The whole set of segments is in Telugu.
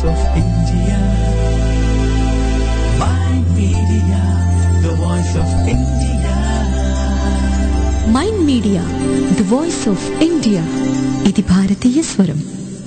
of India. My media, the voice of India. Mind media the voice of India ఇది భారతీయ స్వరం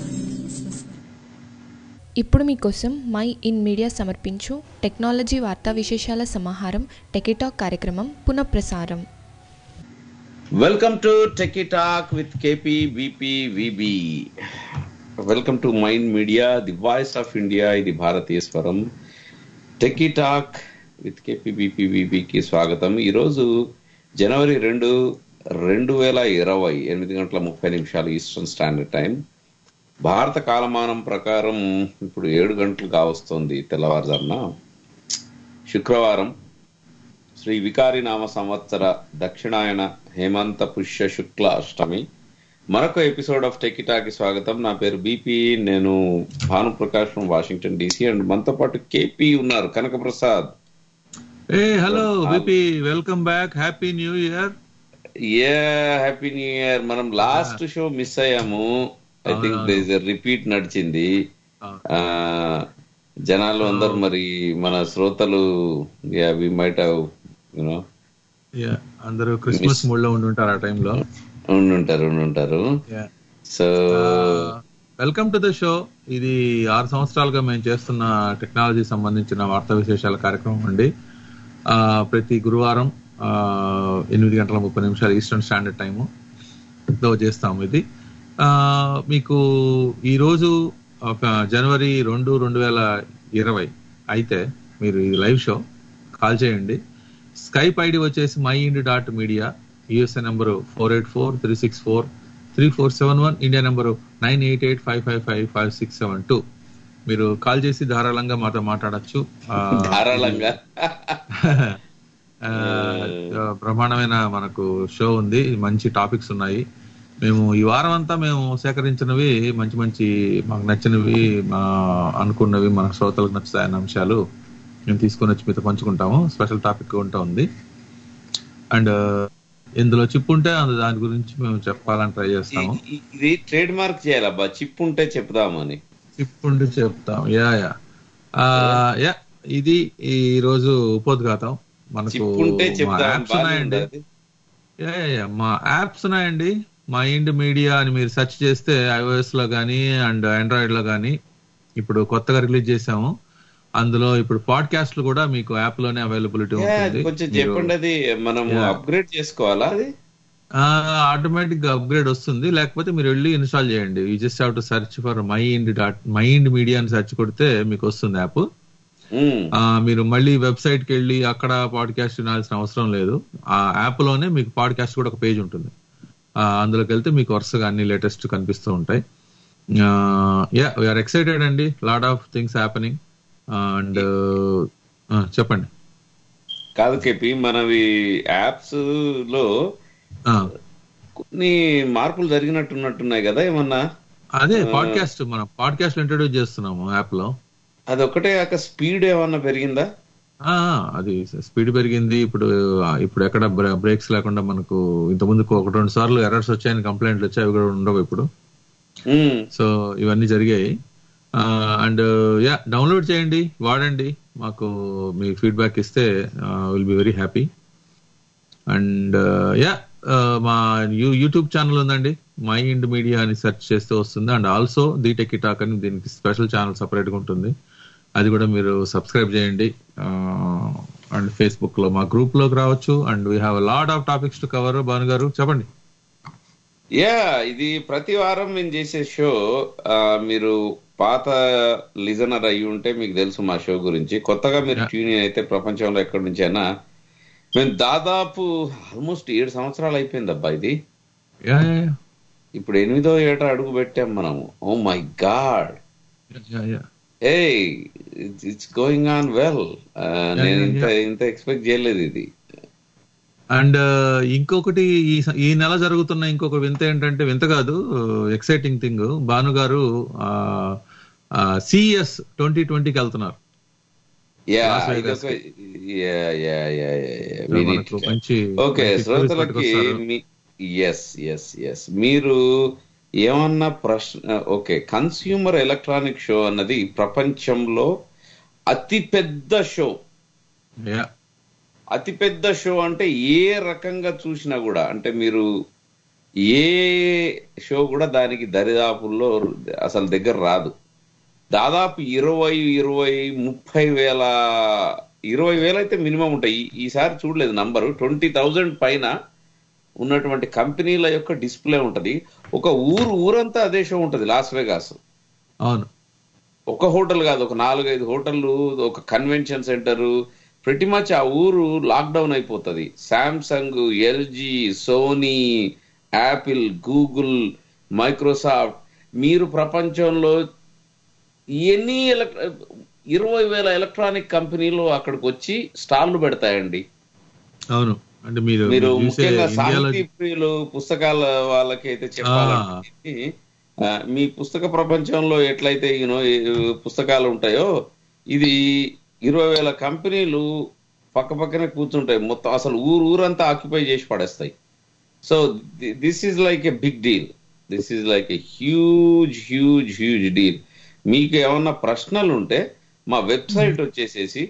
ఇప్పుడు మీకోసం మై ఇన్ మీడియా సమర్పించు టెక్నాలజీ వార్తా విశేషాల సమాహారం టెకిటాక్ కార్యక్రమం పునఃప్రసారం welcome to techie talk with KP BP VB welcome to mind media the voice of India ఇది భారతీయ స్వరం techie talk with KP BP విబికి స్వాగతం ఈరోజు జనవరి రెండు రెండు వేల ఇరవై ఎనిమిది గంటల ముప్పై నిమిషాలు ఈస్టర్న్ స్టాండర్డ్ టైం భారత కాలమానం ప్రకారం ఇప్పుడు ఏడు గంటలు కావస్తోంది తెల్లవారుజామున శుక్రవారం శ్రీ వికారి నామ సంవత్సర దక్షిణాయన హేమంత పుష్య శుక్ల అష్టమి మరొక ఎపిసోడ్ ఆఫ్ టెకిటాకి స్వాగతం నా పేరు బీపీ నేను Bhanuprakash from Washington DC and మనతో పాటు కేపీ ఉన్నారు కనక ప్రసాద్ ఏ hello VP welcome back happy new year ఏ హ్యాపీ న్యూ ఇయర్ మనం లాస్ట్ షో మిస్ అయ్యాము ఐ థింక్ అవునవును. రిపీట్ నడిచింది ఆ, జనాలు అందరు మరి మన శ్రోతలు వి మైట్ యూనో అందరూ క్రిస్మస్ మూడ్ లో ఉండుంటారు ఆ టైంలో ఉండుంటారు ఉండుంటారు so welcome to the show ఇది ఆరు సంవత్సరాలుగా మేము చేస్తున్న టెక్నాలజీ సంబంధించిన వార్తా విశేషాల కార్యక్రమం అండి ఆ, ప్రతి గురువారం ఆ, ఎనిమిది గంటల ముప్పై నిమిషాలు ఈస్టర్న్ స్టాండర్డ్ టైము తో చేస్తాము ఇది ఆ, మీకు ఈ రోజు ఒక జనవరి రెండు రెండు వేల ఇరవై అయితే మీరు ఈ లైవ్ షో కాల్ చేయండి స్కైప్ ఐడి వచ్చేసి my ind dot media USA number four eight four three six four three four seven one India number nine eight eight five five five five six seven two మీరు కాల్ చేసి ధారాళంగా మాతో మాట్లాడచ్చు ధారాళంగా ఆ, బ్రహ్మాండమైన మనకు షో ఉంది మంచి టాపిక్స్ ఉన్నాయి మేము ఈ వారం అంతా మేము సేకరించినవి మంచి మంచి మాకు నచ్చినవి మా అనుకున్నవి మన శ్రోతలకు నచ్చుతాయన్న అంశాలు మేము తీసుకొని వచ్చి మీతో పంచుకుంటాము స్పెషల్ టాపిక్ ఉంటా ఉంది అండ్ ఇందులో చిప్ ఉంటే అందు దాని గురించి మేము చెప్పాలని ట్రై చేస్తాము ఇ- ఇది ట్రేడ్ మార్క్ చేయాలబ్బా చిప్ ఉంటే చెప్దామని చిప్ ఉంటే చెప్తాం యా యా ఆ, యా ఇది ఈ రోజు ఉపోద్ఘాతం మనకు చిప్ ఉంటే మా చెప్దాం యాప్స్ బాగానే ఉన్నాయండి ఉంది. Yeah, yeah, yeah. మా యాప్స్ ఉన్నాయండి మా ఇండ్ మీడియా అని మీరు సెర్చ్ చేస్తే ఐఓఎస్ లో గానీ అండ్ ఆండ్రాయిడ్ లో గానీ ఇప్పుడు కొత్తగా రిలీజ్ చేసాము అందులో ఇప్పుడు పాడ్కాస్ట్లు కూడా మీకు యాప్ లోనే అవైలబిలిటీ ఏ, ఉంటుంది కొంచెం మీరు- చెప్పండి అది మనం Yeah. అప్గ్రేడ్ చేసుకోవాలా అది ఆటోమేటిక్ గా అప్గ్రేడ్ వస్తుంది లేకపోతే మీరు వెళ్ళి ఇన్స్టాల్ చేయండి you just have to search for my ind dot my ind media అని సెర్చ్ కొడితే మీకు వస్తుంది యాప్ ఉమ్, ఆ, మీరు మళ్ళీ వెబ్సైట్ కి వెళ్ళి అక్కడ పాడ్కాస్ట్ వినాల్సిన అవసరం లేదు ఆ యాప్ లోనే మీకు పాడ్కాస్ట్ కూడా ఒక పేజ్ ఉంటుంది ఆ, అందులోకి వెళ్తే మీకు వరుసగా అన్ని లేటెస్ట్ కనిపిస్తూ ఉంటాయి యా వీఆర్ ఎక్సైటెడ్ అండి lot of things happening and చెప్పండి కాదు కేపి మనవి యాప్స్ లో ఆ, కొన్ని మార్పులు జరిగినట్టున్నట్టున్నాయి కదా ఏమన్నా అదే పాడ్కాస్ట్ మనం పాడ్కాస్ట్ ఇంట్రొడ్యూస్ చేస్తున్నాము యాప్ లో అది ఒకటే కాక స్పీడ్ ఏమన్నా పెరిగిందా ఆ, అది స్పీడ్ పెరిగింది ఇప్పుడు ఆ, ఇప్పుడు ఎక్కడ బ్రేక్స్ లేకుండా మనకు ఇంత ముందుకు ఒక రెండు సార్లు ఎర్రర్స్ వచ్చాయని కంప్లైంట్లు వచ్చాయి అవి కూడా ఉండవు ఇప్పుడు ఉమ్, సో ఇవన్నీ జరిగాయి అండ్ యా డౌన్లోడ్ చేయండి వాడండి మాకు మీ ఫీడ్బ్యాక్ ఇస్తే will be very happy and yeah మా యూ యూట్యూబ్ ఛానల్ ఉందండి మై ఇండ్ మీడియా అని సెర్చ్ చేస్తే వస్తుంది and also the techie talk అని దీనికి స్పెషల్ ఛానల్ సపరేట్గా ఉంటుంది అది కూడా మీరు సబ్స్క్రైబ్ చేయండి అండ్ ఫేస్బుక్ లో మా గ్రూప్ లోకి రావచ్చు and we have lot of topics to cover Bhanu గారు చెప్పండి యా ఇది ప్రతి వారం మేము చేసే షో ఆ, మీరు పాత లిజనర్ అయి ఉంటే మీకు తెలుసు మా షో గురించి కొత్తగా మీరు Yeah. ట్యూన్ ఇన్ అయితే ప్రపంచంలో ఎక్కడి నుంచి అయినా మేము దాదాపు ఆల్మోస్ట్ ఏడు సంవత్సరాలు అయిపోయింది అబ్బా ఇది యా యా ఇప్పుడు ఎనిమిదో ఏట అడుగు పెట్టాం మనము oh my god yeah yeah ఏ ఇట్స్ గోయింగ్ ఆన్ వెల్ నేను yeah, ఇంత ఇంత ఎక్స్పెక్ట్ చేయలేదు ఇది అండ్ ఇంకొకటి ఈ స- ఈ నెల జరుగుతున్న ఇంకొక వింత ఏంటంటే వింత కాదు ఎక్సైటింగ్ థింగ్ భాను గారు సిఎస్ ట్వంటీ ట్వంటీకి వెళ్తున్నారు యా Las Vegas ఇదొక యా యా యా So మనకు మంచి ఓకే మంచి tourist శ్రోతలకి పట్టుకొస్తారు. ఎస్ ఎస్ ఎస్ మీరు ఏమన్నా ప్రశ్న ఓకే కన్స్యూమర్ ఎలక్ట్రానిక్ షో అన్నది ప్రపంచంలో అతి పెద్ద షో యా అతి పెద్ద షో అంటే ఏ రకంగా చూసినా కూడా అంటే మీరు ఏ షో కూడా దానికి దరిదాపుల్లో అసలు దగ్గర రాదు దాదాపు ఇరవై ఇరవై ముప్పై వేల ఇరవై వేలు అయితే మినిమం ఉంటాయి ఈ- ఈసారి చూడలేదు నంబరు ట్వంటీ థౌజండ్ పైన ఉన్నటువంటి కంపెనీల యొక్క డిస్ప్లే ఉంటది ఒక ఊరు ఊరంతా అదే షో ఉంటది లాస్ వెగాస్ అవును ఒక హోటల్ కాదు ఒక నాలుగైదు హోటళ్ళు ఒక కన్వెన్షన్ సెంటర్ ప్రతి మచ్ ఆ ఊరు లాక్డౌన్ అయిపోతుంది Samsung LG Sony Apple Google Microsoft మీరు ప్రపంచంలో ఎన్ని ఎలక్ ఇరవై వేల ఎలక్ట్రానిక్ కంపెనీలు అక్కడికి వచ్చి స్టాల్లు పెడతాయండి అవును అంటే మీరు మీరు మీరు చూసే ముఖ్యంగా ఇండియాలో సాహితీ ప్రియులు పుస్తకాల వాళ్ళకి అయితే చెప్పాలంటే ఆ, మీ పుస్తక ప్రపంచంలో ఎట్లయితే యూనో పుస్తకాలు ఉంటాయో ఇది ఇరవై వేల కంపెనీలు పక్క పక్కనే కూర్చుంటాయి మొత్తం అసలు ఊరు ఊరంతా ఆక్యుపై చేసి పడేస్తాయి so this is like a big deal this is like a huge huge huge deal మీకు ఏమన్నా ప్రశ్నలు ఉంటే మా వెబ్సైట్ వచ్చేసేసి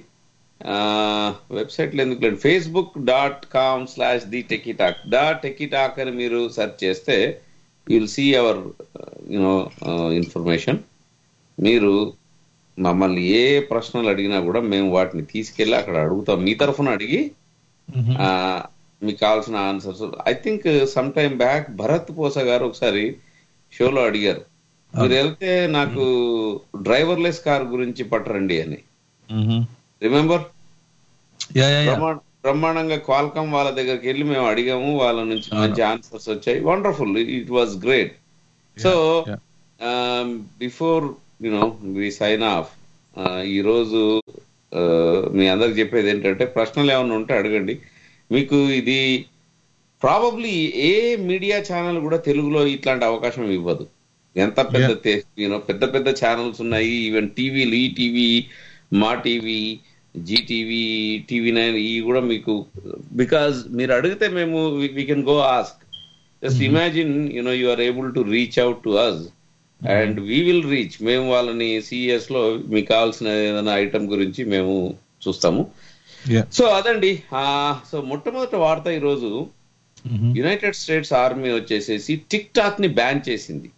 వెబ్సైట్లో ఎందుకు లేదు Facebook dot com slash the techie talk డా టెకిటాక్ అని మీరు సెర్చ్ చేస్తే will see our you know information మీరు మమ్మల్ని ఏ ప్రశ్నలు అడిగినా కూడా మేము వాటిని తీసుకెళ్ళి అక్కడ అడుగుతాం మీ తరఫున అడిగి ఆ, మీకు కావాల్సిన answers I think some time back Bharat పోస గారు ఒకసారి షోలో అడిగారు మీరు వెళ్తే నాకు డ్రైవర్లెస్ కార్ గురించి పట్టరండి అని రిమెంబర్ యా యా యా బ్రహ్మాండ బ్రహ్మాండంగా క్వాల్కమ్ వాళ్ళ దగ్గరికి వెళ్ళి మేము అడిగాము వాళ్ళ నుంచి మంచి ఆన్సర్స్ వచ్చాయి wonderful it was great so yeah. Before you know we sign off ఈ రోజు uh, మీ అందరికి చెప్పేది ఏంటంటే ప్రశ్నలు ఏమైనా ఉంటే అడగండి మీకు ఇది ప్రాబబ్లీ ఏ మీడియా ఛానల్ కూడా తెలుగులో ఇట్లాంటి అవకాశం ఇవ్వదు ఎంత పెద్ద యూనో పెద్ద పెద్ద ఛానల్స్ ఉన్నాయి ఈవెన్ టీవీలు ఈ టీవీ మా టీవీ జీటీవీ టీవీ నైన్ ఇవి కూడా మీకు బికాజ్ మీరు అడిగితే మేము we can go ask just imagine you know you are able to reach out to us and we will reach మేము వాళ్ళని సిఎస్ లో మీకు కావాల్సిన ఏదైనా ఐటమ్ గురించి మేము చూస్తాము యా సో అదండి సో మొట్టమొదటి వార్త ఈరోజు యునైటెడ్ స్టేట్స్ ఆర్మీ వచ్చేసేసి టిక్ టాక్ ని బ్యాన్ చేసింది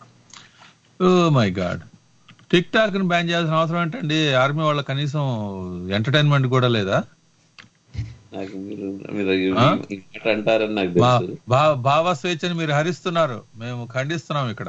oh my god TikTok ని బ్యాన్ చేయాల్సిన అవసరం ఏంటండి ఆర్మీ వాళ్ళ కనీసం ఎంటర్టైన్మెంట్ కూడా లేదా నాకు మీరు మీరు ఈ ఆ? ఈ మాట అంటారని నాకు భా- తెలుసు భా- భావ స్వేచ్ఛని మీరు హరిస్తున్నారు మేము ఖండిస్తున్నాం ఇక్కడ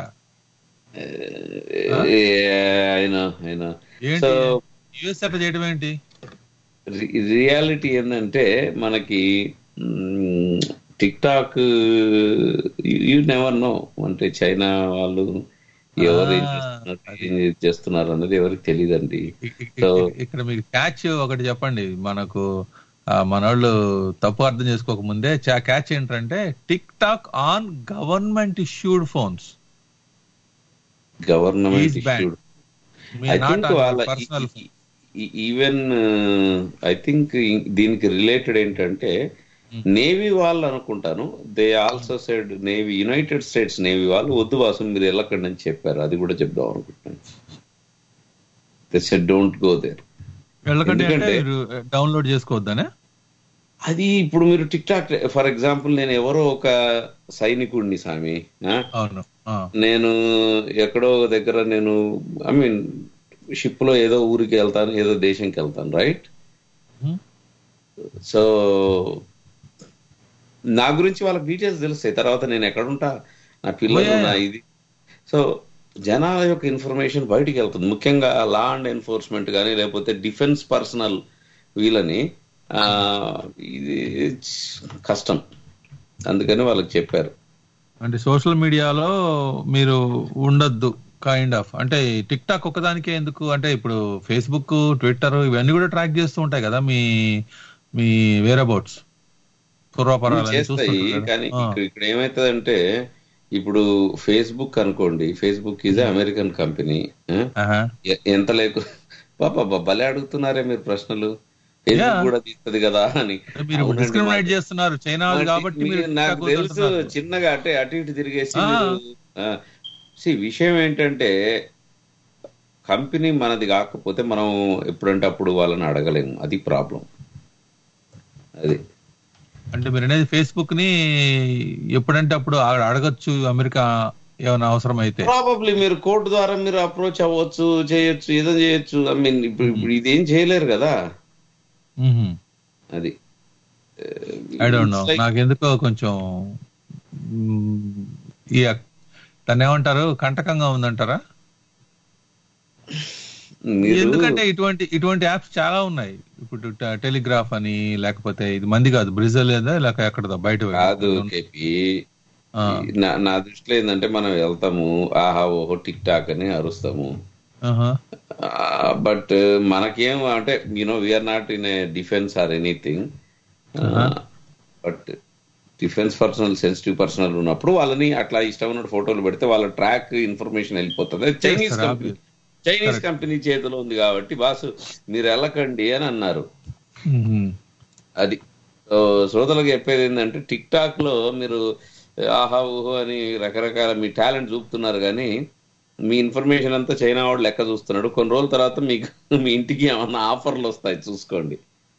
అయినా అయినా ఏంటి సో యుఎస్ అట్లా చేయడం ఏంటి రియాలిటీ ఏంటంటే మనకి TikTok you never know అంటే చైనా వాళ్ళు ఎవరు ఏం ఆ, చేస్తున్నారు ఏం చేస్తున్నారు అన్నది ఎవరికి తెలియదండి ఇ- ఇ- సో ఇ- ఇక్కడ మీకు క్యాచ్ ఒకటి చెప్పండి మనకు ఆ, మనోళ్ళు తప్పు అర్థం చేసుకోక ముందే క్యాచ్ ఏంటంటే TikTok on government issued phones government Is banned. Issued I think వాళ్ళ పర్సనల్ ఈవెన్ ఐ థింక్ దీనికి రిలేటెడ్ ఏంటంటే నేవీ వాళ్ళు అనుకుంటాను they also said navy United States navy వాళ్ళు వద్దు వాసు మీరు వెళ్ళకండి అని చెప్పారు అది కూడా చెప్దాం అనుకుంటున్నాను they said don't go there వెళ్ళకండి అంటే ఎందుకంటే- మీరు డౌన్లోడ్ చేసుకోవద్దనే అది ఇప్పుడు మీరు టిక్ టాక్ ఫర్ ఎగ్జాంపుల్ నేను ఎవరో ఒక సైనికుడిని స్వామి ఆ? అవును ఆ, నేను ఎక్కడో ఒక దగ్గర నేను ఐ మీన్ షిప్ లో ఏదో ఊరికి వెళ్తాను ఏదో దేశంకి వెళ్తాను రైట్ Hmm. సో నా గురించి వాళ్ళకి డీటెయిల్స్ తెలుస్తాయి తర్వాత నేను ఎక్కడుంటా నా పిల్లలు Oh, yeah. నా ఇది సో జనాల యొక్క ఇన్ఫర్మేషన్ బయటికి వెళ్తుంది ముఖ్యంగా లా అండ్ ఎన్ఫోర్స్మెంట్ కానీ లేకపోతే డిఫెన్స్ పర్సనల్ వీళ్ళని ఆ, ఇది కష్టం అందుకని వాళ్ళకి చెప్పారు అంటే సోషల్ మీడియాలో మీరు ఉండొద్దు కైండ్ ఆఫ్ అంటే టిక్ టాక్ ఒక్కదానికే ఎందుకు అంటే ఇప్పుడు ఫేస్బుక్ ట్విట్టర్ ఇవన్నీ కూడా ట్రాక్ చేస్తూ ఉంటాయి కదా మీ మీ వేరే బోట్స్ పూర్వపరాలు చేస్తాయి కానీ ఇక్కడ ఇక్కడ ఏమైతుందంటే ఇప్పుడు ఫేస్బుక్ అనుకోండి ఫేస్బుక్ ఈజ్ అమెరికన్ కంపెనీ ఎంత లేకు పాప భలే అడుగుతున్నారే మీరు ప్రశ్నలు ఫేస్బుక్ Yeah. కూడా తీస్తుంది కదా అని మీరు అవునండి, డిస్క్రిమినేట్ మాకు- చేస్తున్నారు చైనా మాకు- కాబట్టి మీరు మీరు నాకు TikTok తెలుసు వదులుతున్నారు. చిన్నగా అంటే అటు ఇటు తిరిగేసి ఆ. మీరు సి విషయం ఏంటంటే కంపెనీ మనది కాకపోతే మనం ఎప్పుడంటే అప్పుడు వాళ్ళని అడగలేము అది ప్రాబ్లం అది అంటే మీరు అనేది ఫేస్బుక్ ని ఎప్పుడంటే అప్పుడు అడ- అడగొచ్చు అమెరికా ఏమైనా అవసరం అయితే ప్రాబబ్లీ మీరు కోర్టు ద్వారా మీరు అప్రోచ్ అవ్వచ్చు చేయొచ్చు ఏదో చేయొచ్చు ఐ మీన్ ఇప్పుడు ఇప్పుడు ఇదేం చేయలేరు కదా అది I don't know It's like- నాకెందుకో కొంచెం మ్, ఈ దాన్ని ఏమంటారు కంటకంగా ఉందంటారా మీరు ఎందుకంటే ఇటువంటి ఇటువంటి యాప్స్ చాలా ఉన్నాయి ఇప్పుడు ట- టెలిగ్రాఫ్ అని లేకపోతే ఇది మంది కాదు బ్రిజల్ లేదా లేక ఎక్కడదో బయట కాదు కేపీ ఆ, నా నా దృష్టిలో ఏంటంటే మనం వెళ్తాము ఆహా ఓహో టిక్ టాక్ అని అరుస్తాము ఆహా. బట్ మనకేం అంటే you know we are not in a defence or anything but defence personal sensitive personal ఉన్నప్పుడు వాళ్ళని అట్లా ఇష్టం ఉన్న ఫోటోలు పెడితే వాళ్ళ ట్రాక్ ఇన్ఫర్మేషన్ వెళ్ళిపోతుంది అది చైనీస్ చేస్తారు, కంపెనీ obvious. చైనీస్ కంపెనీ చేతిలో ఉంది కాబట్టి బాసు మీరు వెళ్ళకండి అని అన్నారు మ్మ్. అది సో శ్రోతలకు చెప్పేది ఏంటంటే టిక్ టాక్ లో మీరు ఆహా ఊహో అని రకరకాల మీ టాలెంట్ చూపుతున్నారు కానీ మీ ఇన్ఫర్మేషన్ అంతా చైనా వాడు లెక్క చూస్తున్నాడు కొన్ని రోజుల తర్వాత మీకు మీ ఇంటికి ఏమన్నా ఆఫర్లు వస్తాయి చూసుకోండి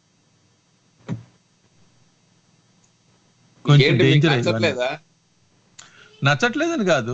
కొంచెం ఏంటి మీకు danger నచ్చట్లేదా నచ్చట్లేదని కాదు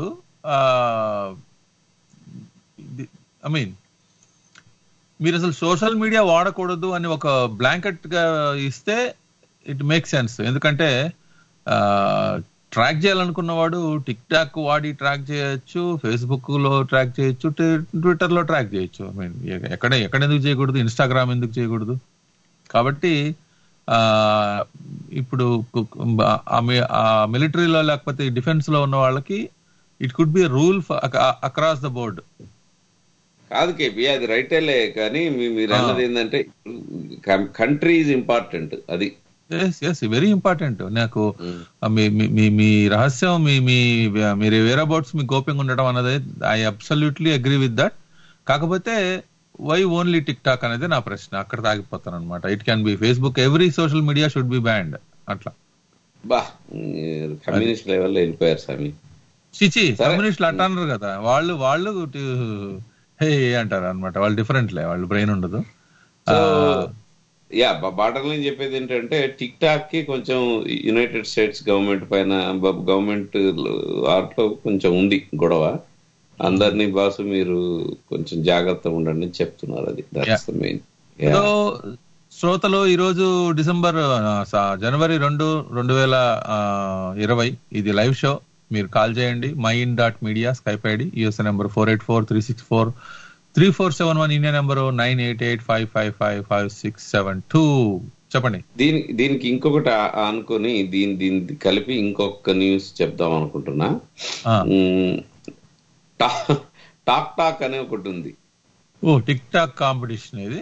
ఐ మీన్ మీరు అసలు సోషల్ మీడియా వాడకూడదు అని ఒక బ్లాంకెట్ గా ఇస్తే ఇట్ మేక్ సెన్స్ ఎందుకంటే ట్రాక్ చేయాలనుకున్న వాడు టిక్ టాక్ వాడి ట్రాక్ చేయొచ్చు ఫేస్బుక్ లో ట్రాక్ చేయొచ్చు ట్విట్టర్ లో ట్రాక్ చేయొచ్చు ఐ మీన్ ఎక్కడ ఎక్కడ ఎందుకు చేయకూడదు ఇన్స్టాగ్రామ్ ఎందుకు చేయకూడదు కాబట్టి ఆ ఇప్పుడు ఆ మీ- ఆ మిలిటరీలో లేకపోతే డిఫెన్స్ లో ఉన్న వాళ్ళకి it could be rule across the board కాదు కేపీ అది రైటేలే కానీ మీ- మీరు అన్నది ఏంటంటే కంట్రీ ఈజ్ ఇంపార్టెంట్ అది ఎస్ ఎస్ వెరీ ఇంపార్టెంట్ నాకు ఆ మీ మీ- మీ మీ రహస్యం మీ మీ మీరు వేరే అబౌట్స్ మీ గోప్యంగా ఉండడం అన్నది I absolutely agree with that కాకపోతే వై ఓన్లీ టిక్ టాక్ అనేది నా ప్రశ్న అక్కడ తాగిపోతాను అనమాట it can be Facebook every social media should be banned అట్లా బా కమ్యూనిస్ట్ లెవెల్లో వెళ్ళిపోయారు స్వామి చిచి సరే. కమ్యూనిస్టులు అట్లా అన్నారు కదా వాళ్ళు వాళ్ళు హే అంటారు అనమాట వాళ్ళు డిఫరెంట్లే వాళ్ళు బ్రెయిన్ ఉండదు సో యా బాటర్ లైన్ చెప్పేది ఏంటంటే టిక్ టాక్ కి కొంచెం యునైటెడ్ స్టేట్స్ గవర్నమెంట్ పైన గవర్నమెంట్ ఆర్ట్లో కొంచెం ఉంది గొడవ అందరినీ బాసు మీరు కొంచెం జాగ్రత్తగా ఉండండి అని చెప్తున్నారు అది దట్స్ ద మెయిన్ సో శ్రోతలు ఈ రోజు డిసెంబర్ ఆ, స- జనవరి రెండు రెండు వేల ఆ, ఇరవై ఇది లైవ్ షో మీరు కాల్ చేయండి my in dot media Skype ID USA number four eight four three six four three four seven one India number nine eight eight five five five five six seven two చెప్పండి దీని దీనికి ఇంకొకటి ఆ- ఆనుకొని దీని దీని కలిపి ఇంకొక న్యూస్ చెప్దాం అనుకుంటున్నా ఆ, మ్, టా- టాక్ టాక్ అనే ఒకటి ఉంది ఓ టిక్ టాక్ కాంపిటీషన్ ఇది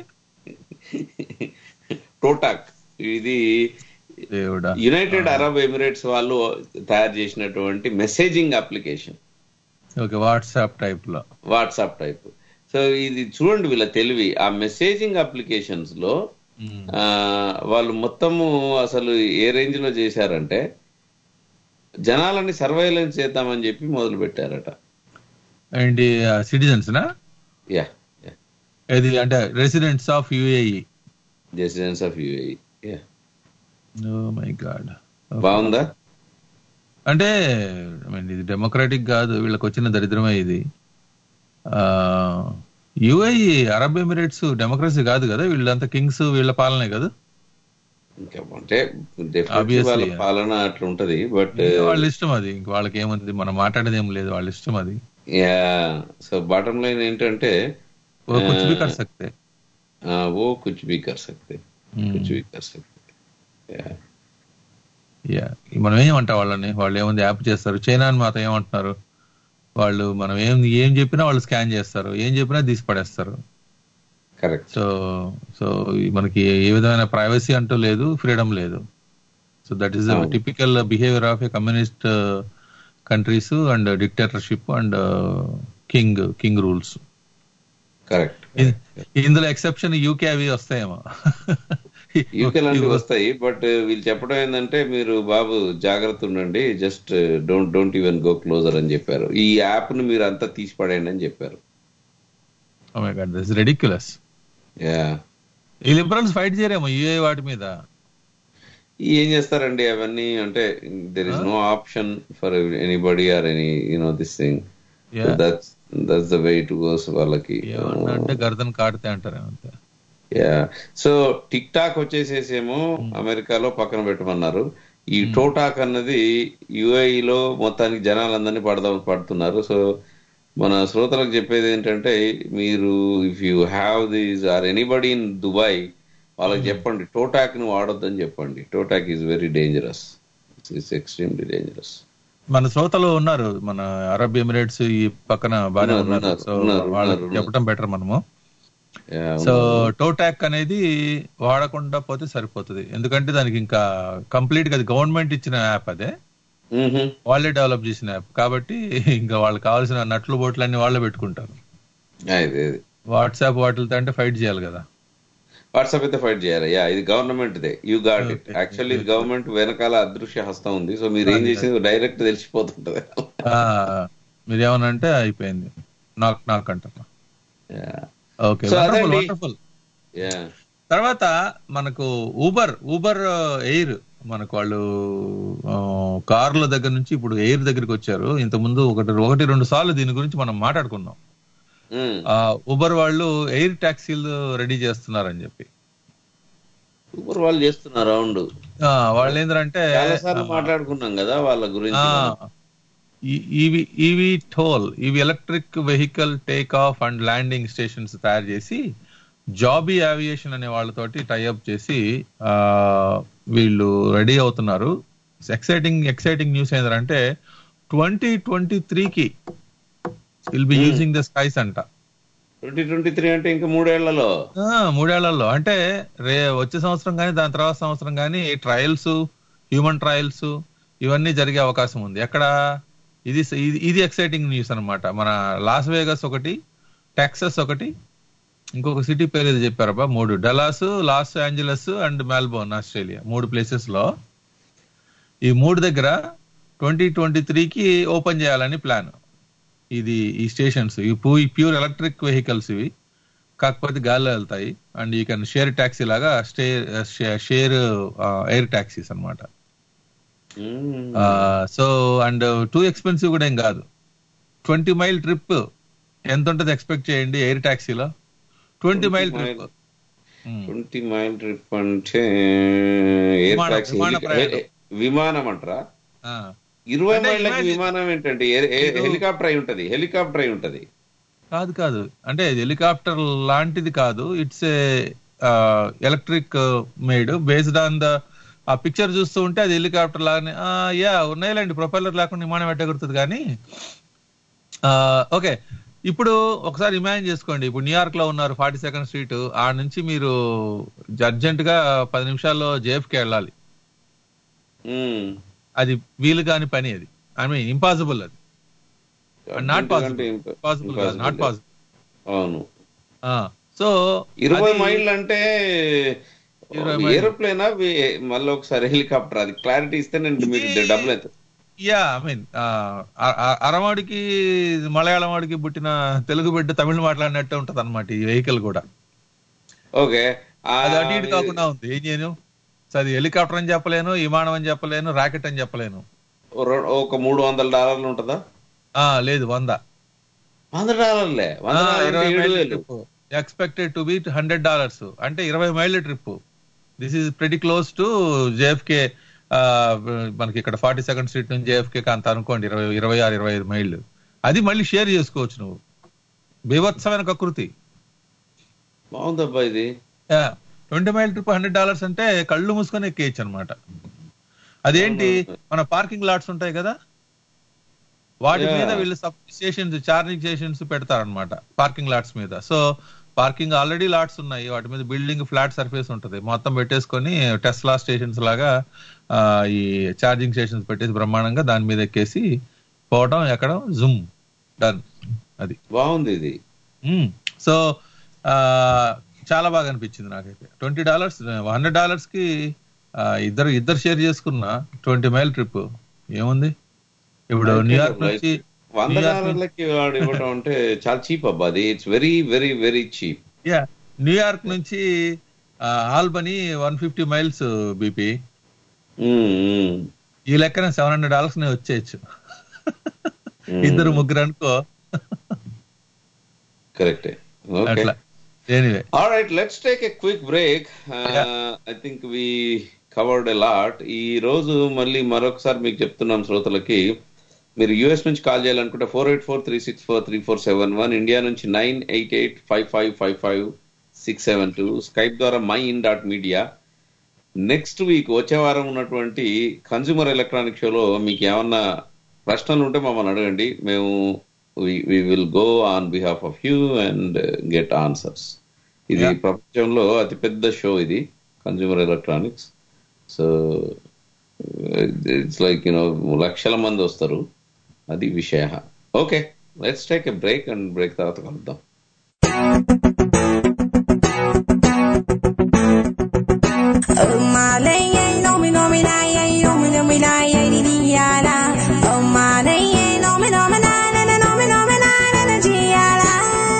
టోటాక్ ఇది దేవుడా యునైటెడ్ అరబ్ ఎమిరేట్స్ వాళ్ళు తయారు చేసినటువంటి messaging application okay WhatsApp type లో వాట్సాప్ టైప్ సో ఇది చూడండి వీళ్ళ తెలివి ఆ మెసేజింగ్ అప్లికేషన్స్ లో ఆ, వాళ్ళు మొత్తము అసలు ఏ రేంజ్ లో చేశారంటే జనాలని సర్వైలెన్స్ చేద్దామని చెప్పి మొదలు పెట్టారట అండ్ సిటిజన్స్ నా యా ఇది అంటే residents of UAE residence of UAE yeah my god బాగుందా అంటే I mean, ఇది డెమోక్రాటిక్ కాదు వీళ్ళకి వచ్చిన దరిద్రమే ఇది యుఐ అరబ్ ఎమిరేట్స్ డెమోక్రసీ కాదు కదా వీళ్ళంతా కింగ్స్ వీళ్ళ పాలనే కదా ఇంకా అంటే definitely Obviously, వాళ్ళ yeah. పాలన అట్లా ఉంటది బట్ వాళ్ళ ఇష్టం అది ఇంక వాళ్ళకి ఏముంది మనం మాట్లాడేది ఏం లేదు వాళ్ళ ఇష్టం అది యా సో బాటమ్ లైన్ ఏంటంటే वो कुछ भी कर सकते ఆ, ఓ కుచ్ బి కర్ సక్తే కుచ్ బి కర్ సక్తే Yeah. యా మనం ఏమంటాం వాళ్ళని వాళ్ళు ఏముంది యాప్ చేస్తారు చైనా అని మాత్రం ఏమంటున్నారు వాళ్ళు మనం ఏం ఏం చెప్పినా వాళ్ళు స్కాన్ చేస్తారు ఏం చెప్పినా తీసి పడేస్తారు కరెక్ట్ సో సో మనకి ఏ విధమైన ప్రైవసీ అంటూ లేదు ఫ్రీడమ్ లేదు సో దట్ ఈస్ అవును. Typical behaviour of a communist countries and dictatorship and king king rules correct ఇందులో ఎక్సెప్షన్ యూకే అవి వస్తాయేమో యూకే లాంటివి వస్తాయి బట్ వీళ్ళు చెప్పడం ఏంటంటే మీరు బాబు జాగ్రత్త ఉండండి just don't don't even go closer అని చెప్పారు ఈ యాప్ ను మీరు అంతా తీసి పడేయండి అని చెప్పారు రెడిక్యులస్ యా ఈ లిబరల్స్ ఫైట్ చేయరేమో యూఏ వాటి మీద ఏం చేస్తారండి అవన్నీ అంటే there is no option for anybody or any you know this thing Yeah. That's that's the way to goes వాళ్ళకి ఏమన్నా అంటే గర్దన్ కాడితే అంటారు అంతే యా సో టిక్ టాక్ వచ్చేసేసేమో అమెరికాలో పక్కన పెట్టమన్నారు ఈ టోటాక్ అన్నది UAE లో మొత్తానికి జనాలందరినీ పడదాం పడుతున్నారు సో మన శ్రోతలకు చెప్పేది ఏంటంటే మీరు if you have these or anybody in Dubai వాళ్ళకి చెప్పండి టోటాక్ ని వాడొద్దని చెప్పండి TikTok is very dangerous it's extremely dangerous మన శ్రోతలు ఉన్నారు మన అరబ్ ఎమిరేట్స్ ఈ పక్కన బాగానే ఉన్నారు, ఉన్నారు ఉన్నారు, సో ఉన్నారు, వాళ్ళకి ఉన్నారు. చెప్పడం బెటర్ మనము సో టోటాక్ అనేది వాడకుండా పోతే సరిపోతుంది ఎందుకంటే దానికి ఇంకా కంప్లీట్ గా గవర్నమెంట్ ఇచ్చిన యాప్ అదే వాళ్ళే డెవలప్ చేసిన యాప్ కాబట్టి ఇంకా వాళ్ళకి కావాల్సిన నట్లు బోట్లు అన్ని వాళ్ళే పెట్టుకుంటారు వాట్సాప్ వాటితో అంటే ఫైట్ చేయాలి కదా వాట్సాప్ అయితే ఫైట్ చేయాలి యా ఇది government they you got it actually ఇది గవర్నమెంట్ వెనకాల అదృశ్య హస్తం ఉంది సో మీరు ఏం చేసింది డైరెక్ట్ తెలిసిపోతుంటది ఆ, మీరేమన్నా అంటే అయిపోయింది నాక్ నాక్ అంటారు ఓకే So వండర్ఫుల్ అదండి. వండర్ఫుల్ యా తర్వాత మనకు ఊబర్ ఊబర్ ఎయిర్ మనకు వాళ్ళు ఆ, కార్ల దగ్గర నుంచి ఇప్పుడు ఎయిర్ దగ్గరికి వచ్చారు ఇంత ముందు ఒకటి ఒకటి రెండు సార్లు దీని గురించి మనం మాట్లాడుకున్నాం ఆ ఊబర్ వాళ్ళు ఎయిర్ టాక్సీలు రెడీ చేస్తున్నారని చెప్పి సూపర్ వాళ్ళు చేస్తున్నారు రౌండ్ ఆ, వాళ్ళు ఏంటంటే చాలా సార్లు మాట్లాడుకున్నాం కదా వాళ్ళ గురించి మనం. ఈవి ఈవి టోల్ ఇవి electric vehicle take off and landing stations తయారు చేసి జాబీ ఏవియేషన్ అనే వాళ్ళతోటి టైఅప్ చేసి ఆ వీళ్ళు రెడీ అవుతున్నారు ఎక్సైటింగ్ ఎక్సైటింగ్ న్యూస్ ఏంటంటే ట్వంటీ ట్వంటీ త్రీకి will be using the skies అంట ట్వంటీ ట్వంటీ త్రీ అంటే ఇంకా మూడేళ్లలో ఆ, మూడేళ్లలో అంటే రే వచ్చే సంవత్సరం కానీ దాని తర్వాత సంవత్సరం కానీ ట్రయల్స్ హ్యూమన్ ట్రయల్స్ ఇవన్నీ జరిగే అవకాశం ఉంది ఎక్కడ ఇది ఇది- ఇది ఎక్సైటింగ్ న్యూస్ అన్నమాట మన లాస్ వేగస్ ఒకటి టెక్సస్ ఒకటి ఇంకొక సిటీ పేరు ఏదో చెప్పారబ్బా మూడు Dallas Los Angeles and Melbourne Australia మూడు ప్లేసెస్ లో ఈ మూడు దగ్గర ట్వంటీ ట్వంటీ త్రీకి ఓపెన్ చేయాలని ప్లాన్ ఇది ఈ స్టేషన్స్ ఈ ప్యూర్ ఎలక్ట్రిక్ వెహికల్స్ ఇవి కాకపోతే గాల్లో వెళ్తాయి and you can share taxi లాగా స్టే షేర్ ఎయిర్ ట్యాక్సీస్ అన్నమాట సో అండ్ టూ ఎక్స్పెన్సివ్ కూడా ఏం కాదు ట్వంటీ మైల్ ట్రిప్ ఎంత ఉంటుంది ఎక్స్పెక్ట్ చేయండి ఎయిర్ ట్యాక్సీలో twenty mile trip twenty mile trip అంటే ఎయిర్ విమానం- టాక్సీ విమాన హెలి- ప్రయాణం. హె- విమానం అంటారా ఇరవై అంటే మైళ్ళకి imagine- విమానం ఏంటండి ఏ- ఏ- ఇది- హెలికాప్టర్ అయి ఉంటది హెలికాప్టర్ అయి ఉంటది కాదు కాదు అంటే హెలికాప్టర్ లాంటిది కాదు it's a electric made based on the ఆ పిక్చర్ చూస్తూ ఉంటే అది హెలికాప్టర్ లాగానే ఆ, యా ఉన్నాయిలేండి ప్రొపెల్లర్ లేకుండా విమానం పెట్టగలుగుతుంది కానీ ఓకే ఇప్పుడు ఒకసారి ఇమాజిన్ చేసుకోండి ఇప్పుడు న్యూయార్క్ లో ఉన్నారు ఫార్టీ సెకండ్ స్ట్రీట్ ఆ నుంచి మీరు అర్జెంట్ గా పది నిమిషాల్లో జేఎఫ్కి వెళ్ళాలి అది వీలు కాని పని అది ఐ మీన్ ఇంపాసిబుల్ అది నాట్ పాసిబుల్ పాసిబుల్ కాదు నాట్ పాసిబుల్ అవును సో ఇరవై మైళ్ళు అంటే ఇరవై మైళ్ళు. ఏరోప్లేనా మళ్ళీ ఒకసారి హెలికాప్టర్ అది క్లారిటీ ఇస్తే నేను మీకు డబ్బులు అయితే యా ఐ మీన్ అరవాడికి మలయాళం వాడికి పుట్టిన తెలుగు బిడ్డ తమిళ మాట్లాడినట్టే ఉంటది అనమాట ఈ వెహికల్ కూడా ఓకే అది అటు ఇటు కాకుండా ఉంది ఏం చేయను సో అది హెలికాప్టర్ అని చెప్పలేను విమానం అని చెప్పలేను రాకెట్ అని చెప్పలేను ఒక మూడు వందల డాలర్లు ఉంటుందా ఆ లేదు వంద వంద డాలర్లే వంద డాలర్లు అంటే ఇరవై ఏడు మైళ్ళ వేలు trip expected to be hundred dollars అంటే ఇరవై మైళ్ళ trip this is pretty close to JFK మనకి ఇక్కడ ఫార్టీ సెకండ్ స్ట్రీట్ నుంచి జేఎఫ్కే అంత అనుకోండి ఇరవై ఇరవై ఆరు ఇరవై ఐదు మైళ్ళు అది మళ్ళీ షేర్ చేసుకోవచ్చు నువ్వు బీభత్సమైన కకృతి బాగుందబ్బా ఇది twenty mile trip hundred dollars అంటే కళ్ళు మూసుకొని ఎక్కేయచ్చు అనమాట అదేంటి మన పార్కింగ్ లాట్స్ ఉంటాయి కదా వాటి Yeah. మీద వీళ్ళు సబ్ స్టేషన్స్ ఛార్జింగ్ స్టేషన్స్ పెడతారనమాట పార్కింగ్ లాట్స్ మీద సో పార్కింగ్ ఆల్రెడీ లాట్స్ ఉన్నాయి వాటి మీద బిల్డింగ్ ఫ్లాట్ సర్ఫేస్ ఉంటది మొత్తం పెట్టేసుకొని టెస్లా స్టేషన్స్ లాగా ఆ, ఈ ఛార్జింగ్ స్టేషన్స్ పెట్టేసి బ్రహ్మాండంగా దాని మీద ఎక్కేసి పోవడం ఎక్కడం జూమ్ డన్ అది బాగుంది ఇది సో చాలా బాగా అనిపించింది నాకైతే ట్వంటీ డాలర్స్ హండ్రెడ్ డాలర్స్ కి ఆ, ఇద్దరు ఇద్దరు షేర్ చేసుకున్న ట్వంటీ మైల్ ట్రిప్ ఏముంది ఇప్పుడు న్యూయార్క్ నుంచి వంద న్యూయార్క్ నుంచి- డాలర్లకి వాడు ఇవ్వడం అంటే చాలా చీప్ అబ్బా అది it's very very very cheap yeah New York నుంచి ఆ, Albany one fifty miles BP ఈ లెక్కన సెవెన్ హండ్రెడ్ డాలర్స్ నేను వచ్చేయచ్చు ఇద్దరు ముగ్గురు అనుకో కరెక్టే ఓకే అట్లా anyway All right, let's take a quick break. Uh, Yeah. I think we covered a lot. ఈ రోజు మళ్ళీ మరొకసారి మీకు చెప్తున్నాం శ్రోతలకి మీరు యుఎస్ నుంచి కాల్ చేయాలనుకుంటే four eight four three six four three four seven one India నుంచి nine eight eight five five five five six seven two Skype ద్వారా my in dot media next week వచ్చే వారం ఉన్నటువంటి కన్స్యూమర్ ఎలక్ట్రానిక్ షోలో మీకు ఏమన్నా ప్రశ్నలు ఉంటే మమ్మల్ని అడగండి మేము we will go on behalf of you and get answers ఇది Yeah. ప్రపంచంలో అతిపెద్ద షో ఇది consumer electronics so it's like you know లక్షల మంది వస్తారు అది విషయ okay let's take a break and break తర్వాత కలుద్దాం Oh my lady, know me, know me, lie, know me, know me, lie, di di ya la. Oh my lady, know me, know me, lie, na na, know me, know me, lie, na na, di ya la.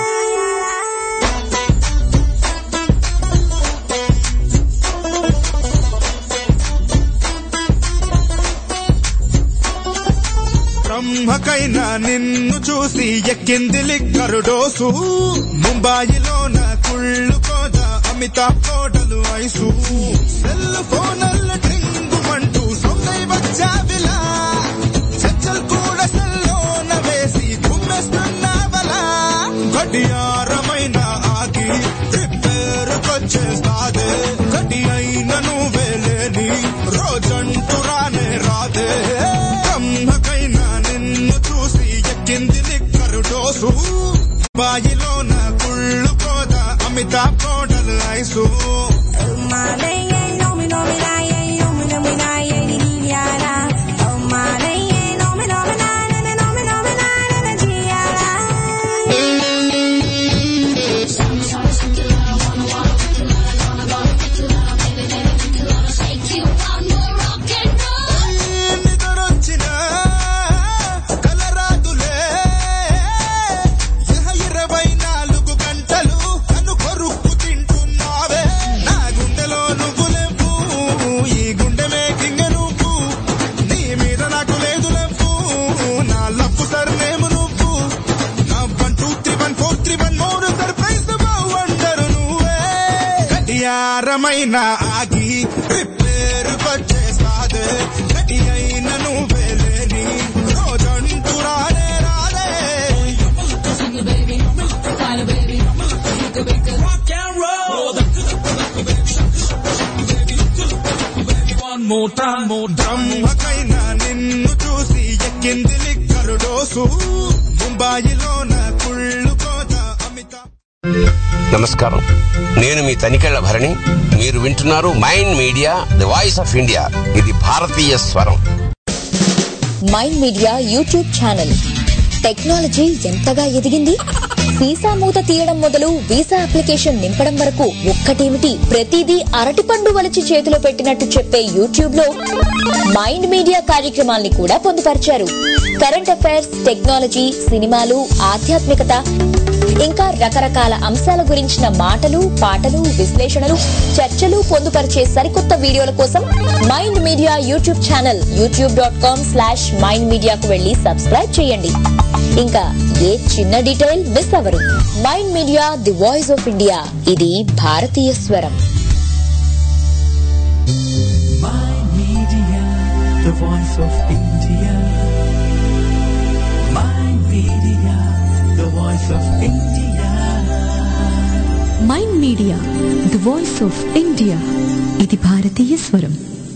బ్రహ్మకైనా నిన్ను చూసి ఎక్కింది లిక్కరు డోసు ముంబాయిలోన కుళ్ళు కోద అమితాబ్ కోటలు ఐసు సెల్ ఫోనల్ల డ్రింగుమంటూ సొందై వచ్చావిలా చచ్చల్ కూడా సెల్లోన వేసి కుమ్మెస్తున్నావలా గడియారమైన ఆగి రిపేరుకొచ్చేస్తాదే గడి అయిన నువ్వే లేని రోజంటూ రానే రాదే బ్రహ్మకైనా నిన్ను చూసి ఎక్కింది లిక్కరు డోసు బాయిలోన కుళ్ళు కోద అమితాబ్ కోడలు Aishu Oh my lady, know me, know me, lie, know me, know me, lie, di di ya la. Oh my lady, know me, know me, lie, na na, know me, know me, lie, na na, di ya la. నిద్రొచ్చిన కలరాదులే ఇహ ఇరవై నాలుగు గంటలు కను కొరుక్కు తింటున్నావే నా గుండెలో నువ్వు లేవు ఈ గుండె మేకింగ నువ్వు నీ మీద నాకు లేదు లేవు నా లవ్వు సర్నేము నువ్వు నా one two three one four three one మూడు సర్ప్రైజ్ వండరు నువ్వే గడియారమైన ఆగి రిపేరు వచ్చేసాదే గడి అయిన నువ్వే లేని రోజంటూ రానే రాదే బ్రహ్మకైనా నిన్ను చూసి ఎక్కింది లిక్కరు డోసు ముంబాయిలోన కుళ్ళు కోత అమితాబ్ నమస్కారం నేను మీ తనికెళ్ల భరణి మీరు వింటున్నారు mind media the voice of India ఇది భారతీయ స్వరం mind media YouTube channel technology ఎంతగా ఎదిగింది వీసా మూత తీయడం మొదలు వీసా అప్లికేషన్ నింపడం వరకు ఒక్కటేమిటి ప్రతిదీ అరటిపండు వలిచి చేతిలో పెట్టినట్టు చెప్పే యూట్యూబ్ లో మైండ్ మీడియా కార్యక్రమాల్ని కూడా పొందుపరిచారు కరెంట్ అఫైర్స్ టెక్నాలజీ సినిమాలు ఆధ్యాత్మికత ఇంకా రకరకాల అంశాల గురించిన మాటలు పాటలు విశ్లేషణలు చర్చలు పొందుపరిచే సరికొత్త వీడియోల కోసం mind media YouTube channel YouTube dot com slash mind మీడియాకు వెళ్లి సబ్స్క్రైబ్ చేయండి ఇంకా ఏ చిన్న డీటెయిల్ మిస్ అవ్వరు mind media the voice of India ఇది భారతీయ స్వరం My Media, the voice of India. My Media, the voice of India. Mind media the voice of India ఇది భారతీయ స్వరం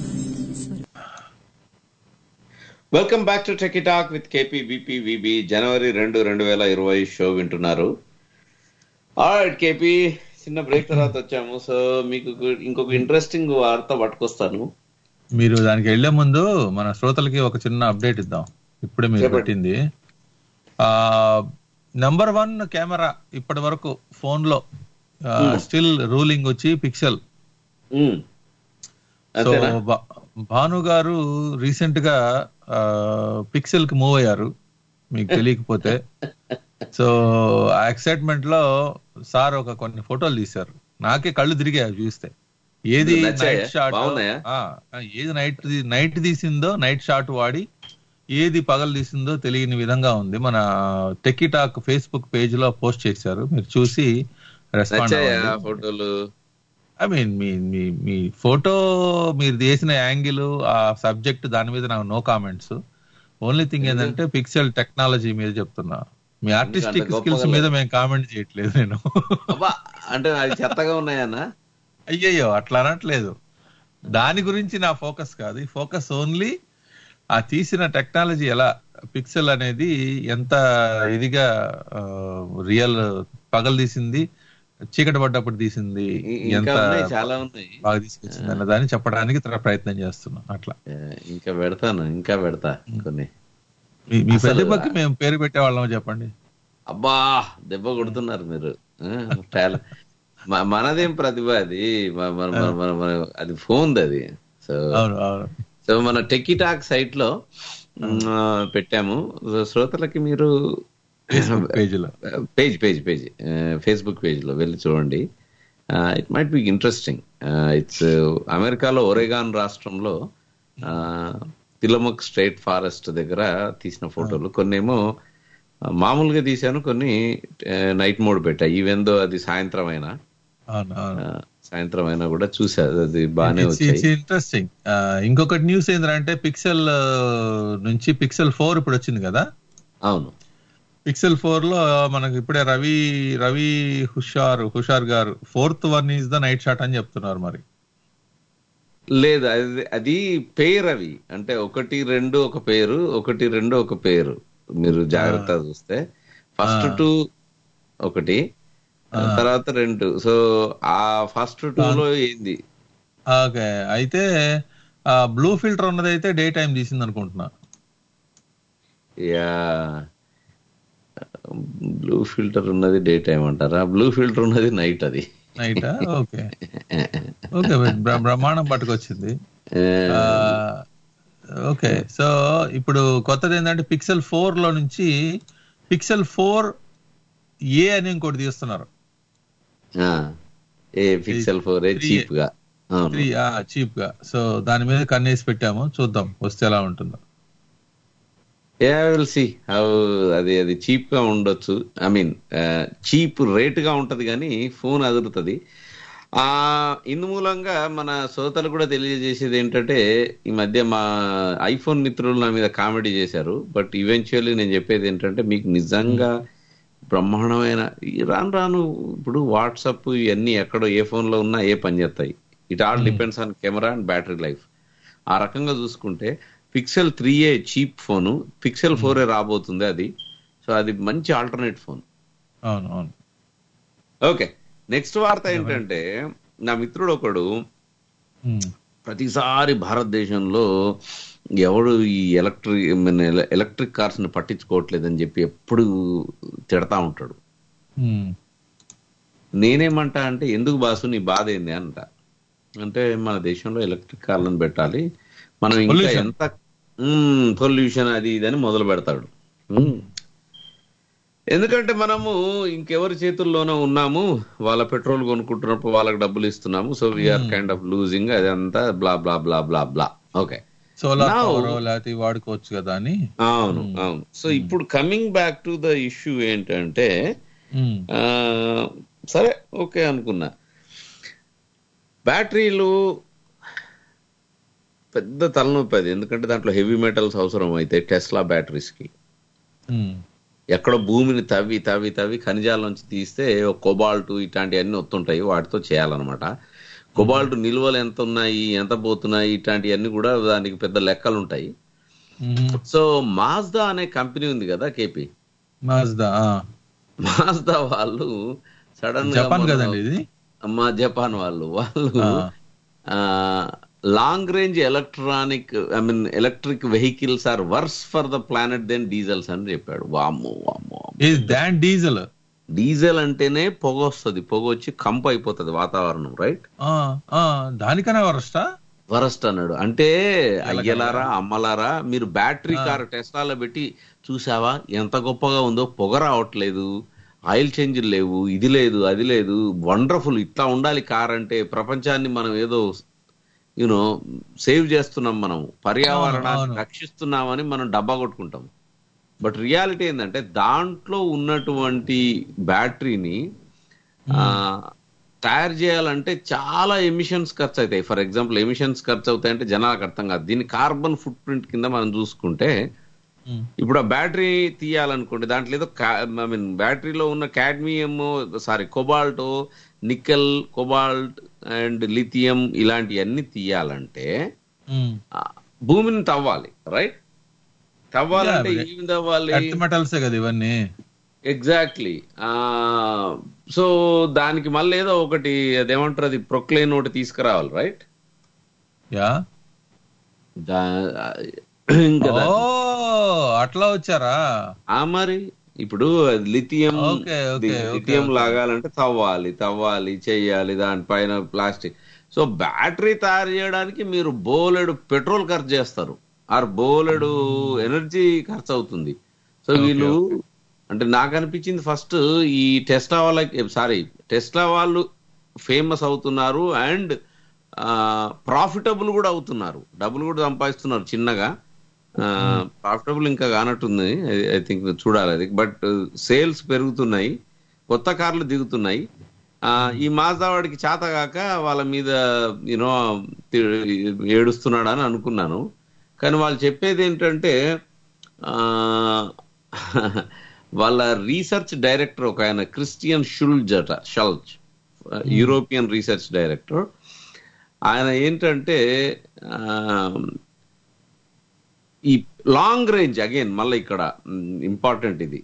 welcome back to techie talk with KP BP VB జనవరి రెండు రెండు వేల ఇరవై షో వింటున్నారు ఆల్రైట్ కేపీ చిన్న బ్రేక్ తర్వాత వచ్చాము సో మీకు ఇంకొక ఇంట్రెస్టింగ్ వార్త పట్టుకొస్తాను మీరు దానికి వెళ్లే ముందు మన శ్రోతలకి ఒక చిన్న అప్డేట్ ఇద్దాం ఇప్పుడే మీరు చెప్పండి. పెట్టింది ఆ నంబర్ వన్ కెమెరా ఇప్పటి వరకు ఫోన్ లో స్టిల్ రూలింగ్ వచ్చి పిక్సెల్ ఉమ్. సో అంతేనా భా- భాను గారు రీసెంట్ గా పిక్సెల్ కి మూవ్ అయ్యారు మీకు తెలియకపోతే సో ఆ ఎక్సైట్మెంట్ లో సార్ ఒక కొన్ని ఫోటోలు తీశారు నాకే కళ్ళు తిరిగాయి అవి చూస్తే ఏది నచ్చాయా? నైట్ షాట్ బాగున్నాయా? ఏది నైట్ నైట్ తీసిందో నైట్ షాట్ వాడి ఏది పగలు తీసిందో తెలియని విధంగా ఉంది మన టెక్కిటాక్ ఫేస్బుక్ పేజ్ లో పోస్ట్ చేశారు మీరు చూసి రెస్పాండ్ నచ్చాయా అవ్వండి ఫోటోలు ఐ మీన్ మీ మీ మీ ఫోటో మీరు తీసిన యాంగిల్ ఆ సబ్జెక్ట్ దాని మీద నాకు నో కామెంట్స్ ఓన్లీ థింగ్ ఏంటంటే పిక్సెల్ టెక్నాలజీ మీద చెప్తున్నా మీ ఆర్టిస్టిక్ గొప్పగా స్కిల్స్ మీద లేదు. మేము కామెంట్ చేయట్లేదు నేను అబ్బా అంటే అది చెత్తగా ఉన్నాయన్నా అయ్యయ్యో అట్లా అనట్లేదు దాని గురించి నా ఫోకస్ కాదు ఈ ఫోకస్ ఓన్లీ ఆ తీసిన టెక్నాలజీ ఎలా పిక్సెల్ అనేది ఎంత ఇదిగా రియల్ పగలు తీసింది చీకటి పడ్డప్పుడు తీసింది ఇ- ఇంకా ఎంత ఉన్నాయి చాలా ఉన్నాయి బాగా తీసుకొచ్చింది అన్న దాన్ని చెప్పడానికి తర- ప్రయత్నం చేస్తున్నాం అట్లా ఏ, ఇంకా పెడతాను ఇంకా పెడతా కొన్ని మీ మీ అసలు- ప్రతిభకి మేము పేరు పెట్టేవాళ్ళం చెప్పండి అబ్బా దెబ్బ కొడుతున్నారు మీరు ఆ, టాల- మ- మనదేం ప్రతిభ అది మ- మన- మన- మన- మన- అది ఫోన్ అది సో అవును అవును సో మన టెక్కిటాక్ సైట్ లో ఆ, పెట్టాము సో శ్రోతలకి మీరు పేజీలో page page page Facebook page లో వెళ్ళి చూడండి it might be interesting it's అమెరికాలో ఒరేగాన్ రాష్ట్రంలో తిలముక్ స్ట్రైట్ ఫారెస్ట్ దగ్గర తీసిన ఫోటోలు కొన్నేమో ఆ, మామూలుగా తీశాను కొన్ని నైట్ మోడ్ పెట్టా ఈవెందో అది సాయంత్రం అయినా అవును అవును ఆ, సాయంత్రం అయినా కూడా చూసా అది బాగానే వచ్చాయి ఇంట్రెస్టింగ్ ఇంకొకటి న్యూస్ ఏంటంటే పిక్సెల్ నుంచి పిక్సెల్ ఫోర్ ఇప్పుడు వచ్చింది కదా అవును పిక్సెల్ ఫోర్ లో మనకి ఇప్పుడే రవి రవి హుషార్ హుషార్ గారు fourth one is the night shot అని చెప్తున్నారు మరి లేదు అది అది పేరు అవి అంటే ఒకటి రెండు ఒక పేరు ఒకటి రెండు ఒక పేరు మీరు జాగ్రత్తగా చూస్తే ఫస్ట్ టూ ఒకటి తర్వాత రెండు సో ఆ ఫస్ట్ టూ లో ఏంది ఓకే అయితే బ్లూ ఫిల్టర్ ఉన్నది అయితే డే టైం తీసింది అనుకుంటున్నా యా బ్లూ ఫిల్టర్ ఉన్నది డే టైం అంటారా బ్లూ ఫిల్టర్ ఉన్నది నైట్ అది నైట్ ఓకే ఓకే బ్ర- బ్రహ్మాండం పట్టుకొచ్చింది ఆ, ఓకే సో ఇప్పుడు కొత్తది ఏంటంటే పిక్సెల్ ఫోర్ లో నుంచి పిక్సెల్ ఫోర్ ఏ అని ఇంకోటి తీస్తున్నారు ఆ, ఏ Pixel four A Three. Cheap గా అవును త్రీ చీప్ గా సో దాని మీద కన్నేసి పెట్టాము చూద్దాం వస్తే ఎలా ఉంటుందో యా విల్ సి హౌ అది అది చీప్ గా ఉండొచ్చు ఐ మీన్ చీప్ రేట్ గా ఉంటది కానీ ఫోన్ అదురుతుంది ఆ ఇందు మూలంగా మన శ్రోతలు కూడా తెలియజేసేది ఏంటంటే ఈ మధ్య మా ఐఫోన్ మిత్రులు నా మీద కామెడీ చేశారు బట్ ఈవెన్చువల్లీ నేను చెప్పేది ఏంటంటే మీకు నిజంగా బ్రహ్మాండమైన ఈ రాను రాను ఇప్పుడు వాట్సాప్ ఇవన్నీ ఎక్కడో ఏ phone లో ఉన్నా ఏ పని చేస్తాయి it all depends on camera and battery life ఆ రకంగా చూసుకుంటే Pixel three A cheap phone Pixel four A రాబోతుంది అది సో అది మంచి ఆల్టర్నేట్ ఫోన్ అవును అవును ఓకే నెక్స్ట్ వార్త ఏంటంటే నా మిత్రుడు ఒకడు ఉమ్, ప్రతిసారి భారతదేశంలో ఎవడు ఈ ఎలక్ట్రిక్ ఎలక్ట్రిక్ కార్స్ ని పట్టించుకోవట్లేదని చెప్పి ఎప్పుడు తిడతా ఉంటాడు ఉమ్, నేనేమంటా అంటే ఎందుకు బాసు నీ బాధ ఏంది అంట అంటే మన దేశంలో ఎలక్ట్రిక్ కార్లను పెట్టాలి మనం ఇంకా Pollution. ఎంత పొల్యూషన్ అది ఇది అని మొదలు పెడతాడు మ్మ్. ఎందుకంటే మనము ఇంకెవరి చేతుల్లోనో ఉన్నాము వాళ్ళ పెట్రోల్ కొనుక్కుంటున్నప్పుడు వాళ్ళకి డబ్బులు ఇస్తున్నాము so we are kind of losing అదంతా blah blah blah blah blah okay solar Now- power లేకపోతే ఇవి వాడుకోవచ్చు కదా అని అవును అవును సో ఇప్పుడు coming back to the issue ఏంటంటే ఉమ్, ఆ, సరే ఓకే అనుకున్నా బ్యాటరీలు పెద్ద తలనొప్పి అది ఎందుకంటే దాంట్లో హెవీ మెటల్స్ అవసరం అయితే టెస్లా బ్యాటరీస్ కి ఉమ్, ఎక్కడో భూమిని తవ్వి తవ్వి తవ్వి ఖనిజాల నుంచి తీస్తే కొబాల్ట్ ఇట్లాంటివన్నీ వస్తుంటాయి వాటితో చేయాలన్నమాట కొబాల్ట్ నిల్వలు ఎంత ఉన్నాయి ఎంత పోతున్నాయి ఇట్లాంటివన్నీ కూడా దానికి పెద్ద లెక్కలు ఉంటాయి ఉమ్, సో మాజ్దా అనే కంపెనీ ఉంది కదా కేపీ మాజ్దా ఆ. మాజ్దా వాళ్ళు సడన్ గా జపాన్ మొన్న- కదండి ఇది మా జపాన్ వాళ్ళు వాళ్ళు ఆ. Long range electronic I mean electric vehicles are worse for the planet than diesels అని చెప్పాడు వామ్మో వామ్మో వామ్మో. ఇది దాన్ డీజిల్ డీజిల్ అంటేనే పొగ వస్తుంది పొగ వచ్చి కంపు అయిపోతుంది వాతావరణం రైట్ ఆ, ఆ, దానికన్నా వరస్టా వరస్ట్ అన్నాడు అంటే అయ్యలారా అమ్మలారా మీరు బ్యాటరీ కార్ టెస్లాలో పెట్టి చూసావా ఎంత గొప్పగా ఉందో పొగ రావట్లేదు ఆయిల్ చేంజ్లు లేవు ఇది లేదు అది లేదు వండర్ఫుల్ ఇట్లా ఉండాలి కార్ అంటే ప్రపంచాన్ని మనం ఏదో యూనో సేవ్ చేస్తున్నాం మనం పర్యావరణాన్ని అవును. రక్షిస్తున్నామని మనం డబ్బా కొట్టుకుంటాం బట్ రియాలిటీ ఏంటంటే దాంట్లో ఉన్నటువంటి బ్యాటరీని ఆ, తయారు చేయాలంటే చాలా ఎమిషన్స్ ఖర్చు అవుతాయి ఫర్ ఎగ్జాంపుల్ ఎమిషన్స్ ఖర్చు అవుతాయి అంటే జనాలకు అర్థం కాదు దీన్ని కార్బన్ ఫుట్ ప్రింట్ కింద మనం చూసుకుంటే ఇప్పుడు ఆ బ్యాటరీ తీయాలనుకోండి దాంట్లో ఏదో ఐ మీన్ బ్యాటరీలో ఉన్న cadmium sorry cobalt nickel cobalt and lithium ఇలాంటివన్నీ తీయాలంటే ఆ, భూమిని తవ్వాలి రైట్ తవ్వాలంటే Yeah, ఏమి తవ్వాలి ఎర్త్ మెటల్సే కదా ఇవన్నీ ఎగ్జాక్ట్లీ సో దానికి మళ్ళీ ఏదో ఒకటి అదేమంటారు అది ప్రొక్లైన్ ఒకటి తీసుకురావాలి రైట్ యా ఇంకా ఓ దా- అట్లా వచ్చారా ఆ మరి ఇప్పుడు lithium Okay, okay, okay, lithium okay. లాగాలంటే తవ్వాలి తవ్వాలి చెయ్యాలి దానిపైన ప్లాస్టిక్ సో బ్యాటరీ తయారు చేయడానికి మీరు బోలెడు పెట్రోల్ ఖర్చు చేస్తారు ఆర్ బోలెడు ఎనర్జీ ఖర్చు అవుతుంది సో వీళ్ళు అంటే నాకు అనిపించింది ఫస్ట్ ఈ టెస్లా వాళ్ళకి సారీ టెస్లా వాళ్ళు ఫేమస్ అవుతున్నారు అండ్ ప్రాఫిటబుల్ కూడా అవుతున్నారు డబ్బులు కూడా సంపాదిస్తున్నారు చిన్నగా ప్రాఫిటబుల్ ఇంకా కానట్టుంది ఐ థింక్ చూడాలి అది బట్ సేల్స్ పెరుగుతున్నాయి కొత్త కార్లు దిగుతున్నాయి ఆ, ఈ మాజా వాడికి చేత కాక వాళ్ళ మీద యూనో ఏడుస్తున్నాడు అని అనుకున్నాను కానీ వాళ్ళు చెప్పేది ఏంటంటే ఆ, వాళ్ళ రీసెర్చ్ డైరెక్టర్ ఒక ఆయన క్రిస్టియన్ షుల్జ్ అట షల్జ్ యూరోపియన్ రీసెర్చ్ డైరెక్టర్ ఆయన ఏంటంటే ఆ, ఈ లాంగ్ రేంజ్ అగైన్ మళ్ళీ ఇక్కడ ఇంపార్టెంట్ ఇది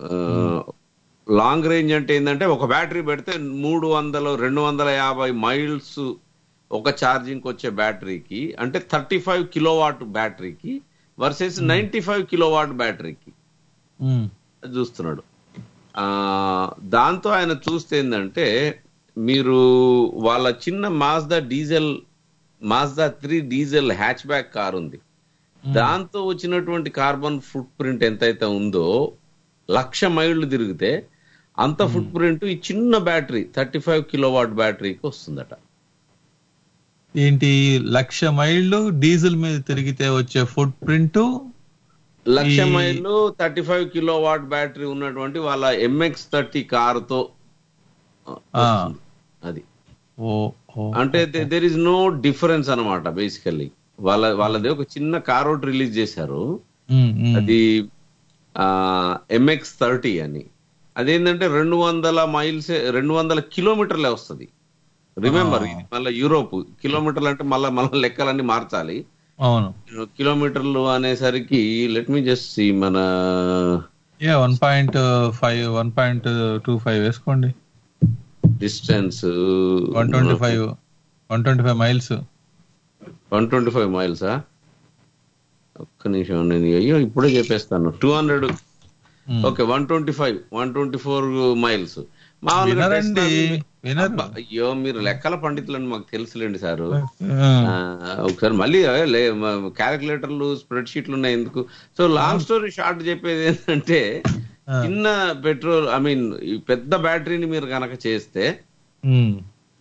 లాంగ్ రేంజ్ అంటే ఏంటంటే ఒక బ్యాటరీ పెడితే మూడు వందలు రెండు వందల యాభై మైల్స్ ఒక ఛార్జింగ్ వచ్చే బ్యాటరీకి అంటే థర్టీ ఫైవ్ కిలో వాట్ బ్యాటరీకి versus ninety five kilowatt బ్యాటరీకి ఉమ్, అది చూస్తున్నాడు ఆ దాంతో ఆయన చూస్తే ఏంటంటే మీరు వాళ్ళ చిన్న Mazda diesel Mazda three diesel hatchback car ఉంది దాంతో వచ్చినటువంటి కార్బన్ ఫుట్ ప్రింట్ ఎంతైతే ఉందో లక్ష మైళ్ళు తిరిగితే అంత ఫుట్ ప్రింట్ ఈ చిన్న battery thirty five kilowatt బ్యాటరీకి వస్తుందట ఏంటి లక్ష మైళ్ళు డీజిల్ మీద తిరిగితే వచ్చే ఫుట్ ప్రింట్ లక్ష ఈ- మైళ్ళు thirty five kilowatt battery ఉన్నటువంటి వాళ్ళ ఎంఎక్స్ థర్టీ కారుతో వస్తుంది. అది ఓ ఓ అంటే దెర్ ఇస్ నో డిఫరెన్స్ అన్నమాట బేసికల్లీ వాళ్ళ వాళ్ళది ఒక చిన్న కార్ ఒకటి రిలీజ్ చేశారు ఉమ్, ఉమ్. అది ఎంఎక్స్ థర్టీ అని అదేంటంటే రెండు వందల మైల్స్ రెండు వందల కిలోమీటర్లే వస్తుంది రిమెంబర్ ఇది మళ్ళీ యూరోప్ కిలోమీటర్లు అంటే మళ్ళీ మళ్ళీ లెక్కలన్నీ మార్చాలి అవును కిలోమీటర్లు అనేసరికి లెట్ మీ జస్ట్ సి మన a one point five one point two five వేసుకోండి distance one twenty five one twenty five miles one twenty five మైల్సా ఒక్క నిమిషం నేను అయ్యో ఇప్పుడే చెప్పేస్తాను two hundred okay one twenty five one twenty four miles మామూలుగా వినరండి Tesla- వినరు అబ్బా, అయ్యో మీరు లెక్కల పండితులని మాకు తెలుసులేండి సారు ఆ, ఆ, ఒకసారి మళ్ళీ క్యాలిక్యులేటర్లు స్ప్రెడ్ షీట్లు ఉన్నాయి ఎందుకు సో లాంగ్ స్టోరీ షార్ట్ చెప్పేది ఏంటంటే చిన్న పెట్రోల్ ఐ మీన్ ఈ పెద్ద బ్యాటరీని మీరు కనుక చేస్తే ఉమ్,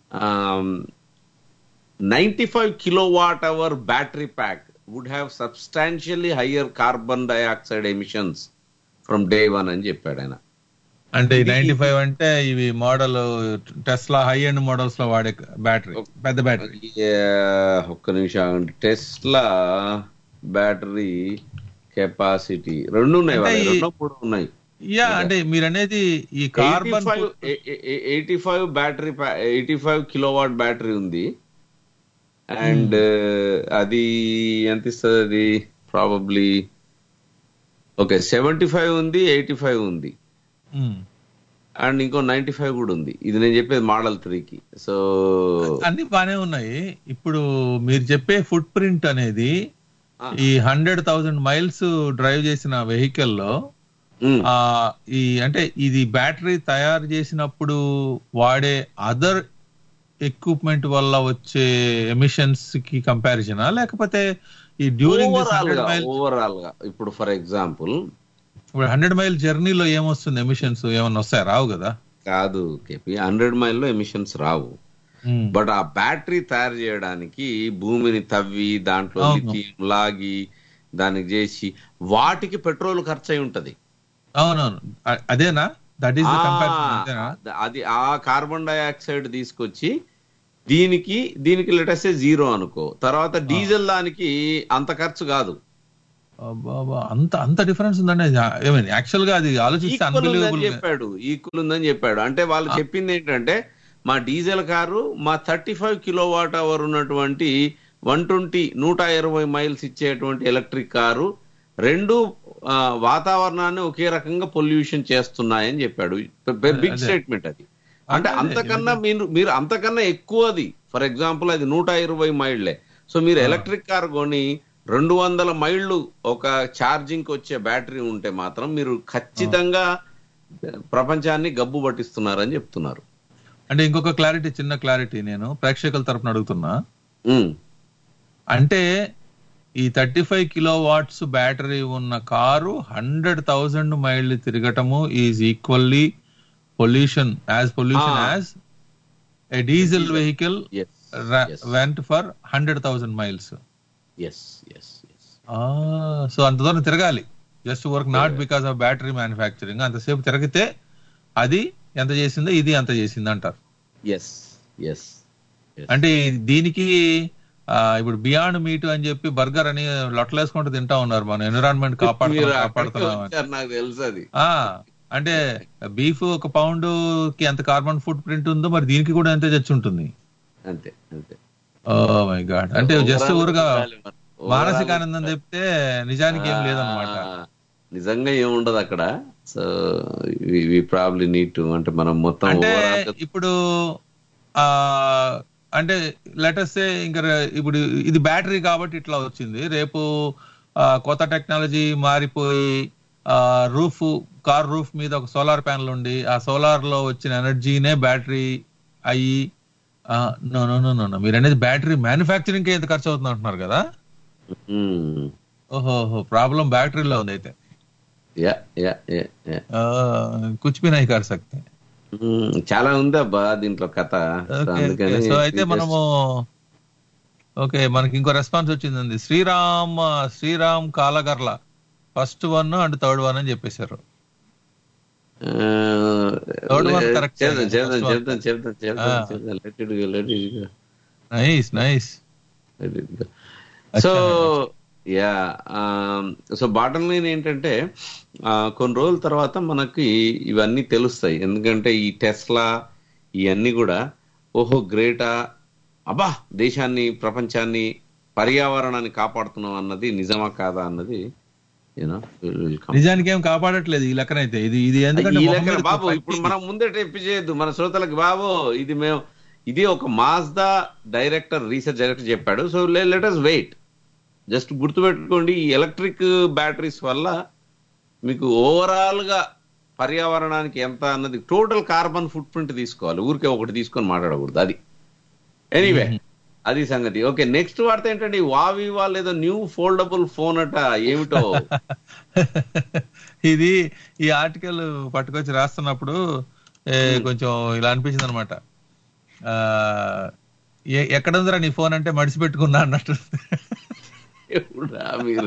ninety five kilowatt hour battery pack would have substantially higher carbon dioxide emissions from day one అని చెప్పాడు ఆయన అంటే నైన్టీ ఫైవ్ అంటే ఇవి model Tesla high end models లో వాడే బ్యాటరీ పెద్ద బ్యాటరీ Yeah, ఒక్క నిమిషం టెస్లా బ్యాటరీ కెపాసిటీ రెండు ఉన్నాయి అంటే వాళ్ళవి, ఈ- రెండో మూడు ఉన్నాయి యా అంటే మీరు అనేది ఈ carbon eighty five battery eighty five kilowatt battery ఉంది అండ్ అది ఎంత ఇస్తుంది అది ప్రాబబ్లీ ఓకే సెవెంటీ ఫైవ్ ఉంది ఎయిటీ ఫైవ్ ఉంది అండ్ ఇంకో నైన్టీ ఫైవ్ కూడా ఉంది ఇది నేను చెప్పేది మోడల్ త్రీకి సో అన్ని బానే ఉన్నాయి ఇప్పుడు మీరు చెప్పే ఫుట్ ప్రింట్ అనేది ఈ హండ్రెడ్ థౌసండ్ మైల్స్ డ్రైవ్ చేసిన వెహికల్ లో ఉమ్. ఆ ఈ అంటే ఇది బ్యాటరీ తయారు చేసినప్పుడు వాడే అదర్ ఎక్విప్మెంట్ వల్ల వచ్చే ఎమిషన్స్ కి కంపారిజనా లేకపోతే ఈ డ్యూరింగ్ దిస్ ఓవరాల్ హండ్రెడ్ గా మైల్ ఓవరాల్ గా ఇప్పుడు ఫర్ ఎగ్జాంపుల్ ఇప్పుడు హండ్రెడ్ మైల్ జర్నీలో ఏమొస్తుంది ఎమిషన్స్ ఏమన్నా వస్తాయి రావు కదా కాదు కేపీ హండ్రెడ్ మైల్లో ఎమిషన్స్ రావు ఉమ్. బట్ ఆ బ్యాటరీ తయారు చేయడానికి భూమిని తవ్వి దాంట్లో అవును. లిథియం లాగి దానికి చేసి వాటికి పెట్రోల్ ఖర్చు అయి ఉంటది అవునవును అ- అదేనా దట్ ఈస్ ద ఆ, కంపారిజన్ అంతేనా అది ఆ కార్బన్ డైఆక్సైడ్ తీసుకొచ్చి దీనికి దీనికి లెటెస్ట్ జీరో అనుకో తర్వాత డీజిల్ దానికి అంత ఖర్చు కాదు అబ్బబ్బా, అంత అంత డిఫరెన్స్ ఉందండి ఏమైంది యాక్చువల్ గా అది ఆలోచిస్తే ఈక్వల్ ఉందని అన్బిలీవబుల్ చెప్పాడు ఈక్వల్ ఉందని చెప్పాడు అంటే వాళ్ళు చెప్పింది ఏంటంటే మా డీజిల్ కారు మా thirty five kilowatt hour ఉన్నటువంటి వన్ ట్వంటీ నూట ఇరవై మైల్స్ ఇచ్చేటువంటి ఎలక్ట్రిక్ కారు రెండు ఆ, వాతావరణాన్ని ఒకే రకంగా పొల్యూషన్ చేస్తున్నాయని చెప్పాడు బిగ్ అదే. స్టేట్మెంట్ అది అంటే అదే, అంతకన్నా మీరు మీరు అంతకన్నా ఎక్కువది ఫర్ ఎగ్జాంపుల్ అది నూట ఇరవై మైళ్ళే సో మీరు ఎలక్ట్రిక్ కార్ కొని రెండు వందల మైళ్ళు ఒక ఛార్జింగ్ వచ్చే బ్యాటరీ ఉంటే మాత్రం మీరు ఖచ్చితంగా ప్రపంచాన్ని గబ్బు పట్టిస్తున్నారని చెప్తున్నారు అంటే ఇంకొక క్లారిటీ చిన్న క్లారిటీ నేను ప్రేక్షకుల తరపున అడుగుతున్నా ఉమ్, అంటే ఈ thirty five kilowatts battery ఉన్న కారు హండ్రెడ్ థౌజండ్ మైళ్ళు తిరగటము is equally pollution as pollution Ah. As a diesel vehicle yes, yes, went for hundred thousand miles yes, yes, yes. So అంత దూరం తిరగాలి just work not because of battery manufacturing అంతసేపు తిరిగితే అది ఎంత చేసిందో ఇది అంత చేసింది అంటారు yes, yes, yes. అంటే దీనికి ఆ, ఇప్పుడు బియాండ్ మీట్ అని చెప్పి బర్గర్ అని లొట్టలేసుకుంటూ తింటా ఉన్నారు మన ఎన్విరాన్మెంట్ మీరు కాపాడుతున్నాం అక్కడికే కాపాడుతున్నాం అని. వచ్చారు, నాకు తెలుసు అది ఆ అంటే బీఫ్ ఒక పౌండ్ కి ఎంత కార్బన్ ఫుట్ ప్రింట్ ఉందో మరి దీనికి కూడా అంతే చచ్చి ఉంటుంది అంతే అంతే ఓ మై గాడ్ అంటే జస్ట్ Overall ఊరుగా ఉండాలి మరి. మానసిక Overall ఆనందం చెప్తే నిజానికి ఏం లేదనమాట ఆ, నిజంగా ఏముండదు అక్కడ so we probably need to అంటే మనం మొత్తం అంటే overall గా- ఇప్పుడు ఆ అంటే లెటెస్ట్ ఇంకా రే- ఇప్పుడు ఇది బ్యాటరీ కాబట్టి ఇట్లా వచ్చింది రేపు ఆ, కొత్త టెక్నాలజీ మారిపోయి ఆ రూఫ్ కార్ రూఫ్ మీద ఒక సోలార్ ప్యానల్ ఉండి ఆ సోలార్ లో వచ్చిన ఎనర్జీనే బ్యాటరీ అయ్యి నో నో నో నో మీరు అనేది బ్యాటరీ మ్యానుఫ్యాక్చరింగ్ కి ఎంత ఖర్చు అవుతుంది అంటున్నారు కదా మ్మ్. ఓహో ప్రాబ్లం బ్యాటరీలో ఉంది అయితే యా యా యా యా కుచ్ బి నహీ కర్ సక్తే మ్మ్. చాలా ఉంది అబ్బా దీంట్లో కథ సో ఓకే, అందుకని ఓకే. సో అయితే we మనము ఓకే మనకి ఇంకో రెస్పాన్స్ వచ్చిందండి Sriram Sriram Kalagarla first one and third one అని చెప్పేశారు Third one correct చేద్దాం చేయండి. చేద్దాం First one. చేద్దాం చేద్దాం Ah. చేద్దాం let it go let it go nice nice so yeah so bottom line ఏంటంటే ఆ, కొన్ని రోజుల తర్వాత మనకి ఇవన్నీ తెలుస్తాయి ఎందుకంటే ఈ టెస్లా ఇవన్నీ కూడా ఓహో గ్రేటా అబ్బా దేశాన్ని ప్రపంచాన్ని పర్యావరణాన్ని కాపాడుతున్నాం అన్నది నిజమా కాదా అన్నది యూనో నిజానికి ఏం కాపాడట్లేదు ఈ లెక్కనైతే ఇది ఇది ఎందుకంటే ఈ మొహం లెక్కన మీద బాబు పట్టి- ఇప్పుడు మనం ముందే టెప్పి చేయొద్దు మన శ్రోతలకు బాబు ఇది మేము ఇది ఒక మాజ్దా డైరెక్టర్ రీసెర్చ్ డైరెక్టర్ చెప్పాడు so let us wait just గుర్తుపెట్టుకోండి ఈ ఎలక్ట్రిక్ బ్యాటరీస్ వల్ల మీకు ఓవరాల్ గా పర్యావరణానికి ఎంత అన్నది టోటల్ కార్బన్ ఫుట్ ప్రింట్ తీసుకోవాలి ఊరికే ఒకటి తీసుకొని మాట్లాడకూడదు అది ఎనీవే అది సంగతి ఓకే నెక్స్ట్ వార్త ఏంటంటే ఈ వావి వాళ్ళు ఏదో న్యూ ఫోల్డబుల్ ఫోన్ అట ఏమిటో ఇది ఈ ఆర్టికల్ పట్టుకొచ్చి రాస్తున్నప్పుడు ఏ, కొంచెం ఇలా అనిపించింది అనమాట ఎక్కడ ఉందిరా నీ ఫోన్ అంటే మడిసి పెట్టుకున్నా అన్నట్టు ఎప్పుడా మీరు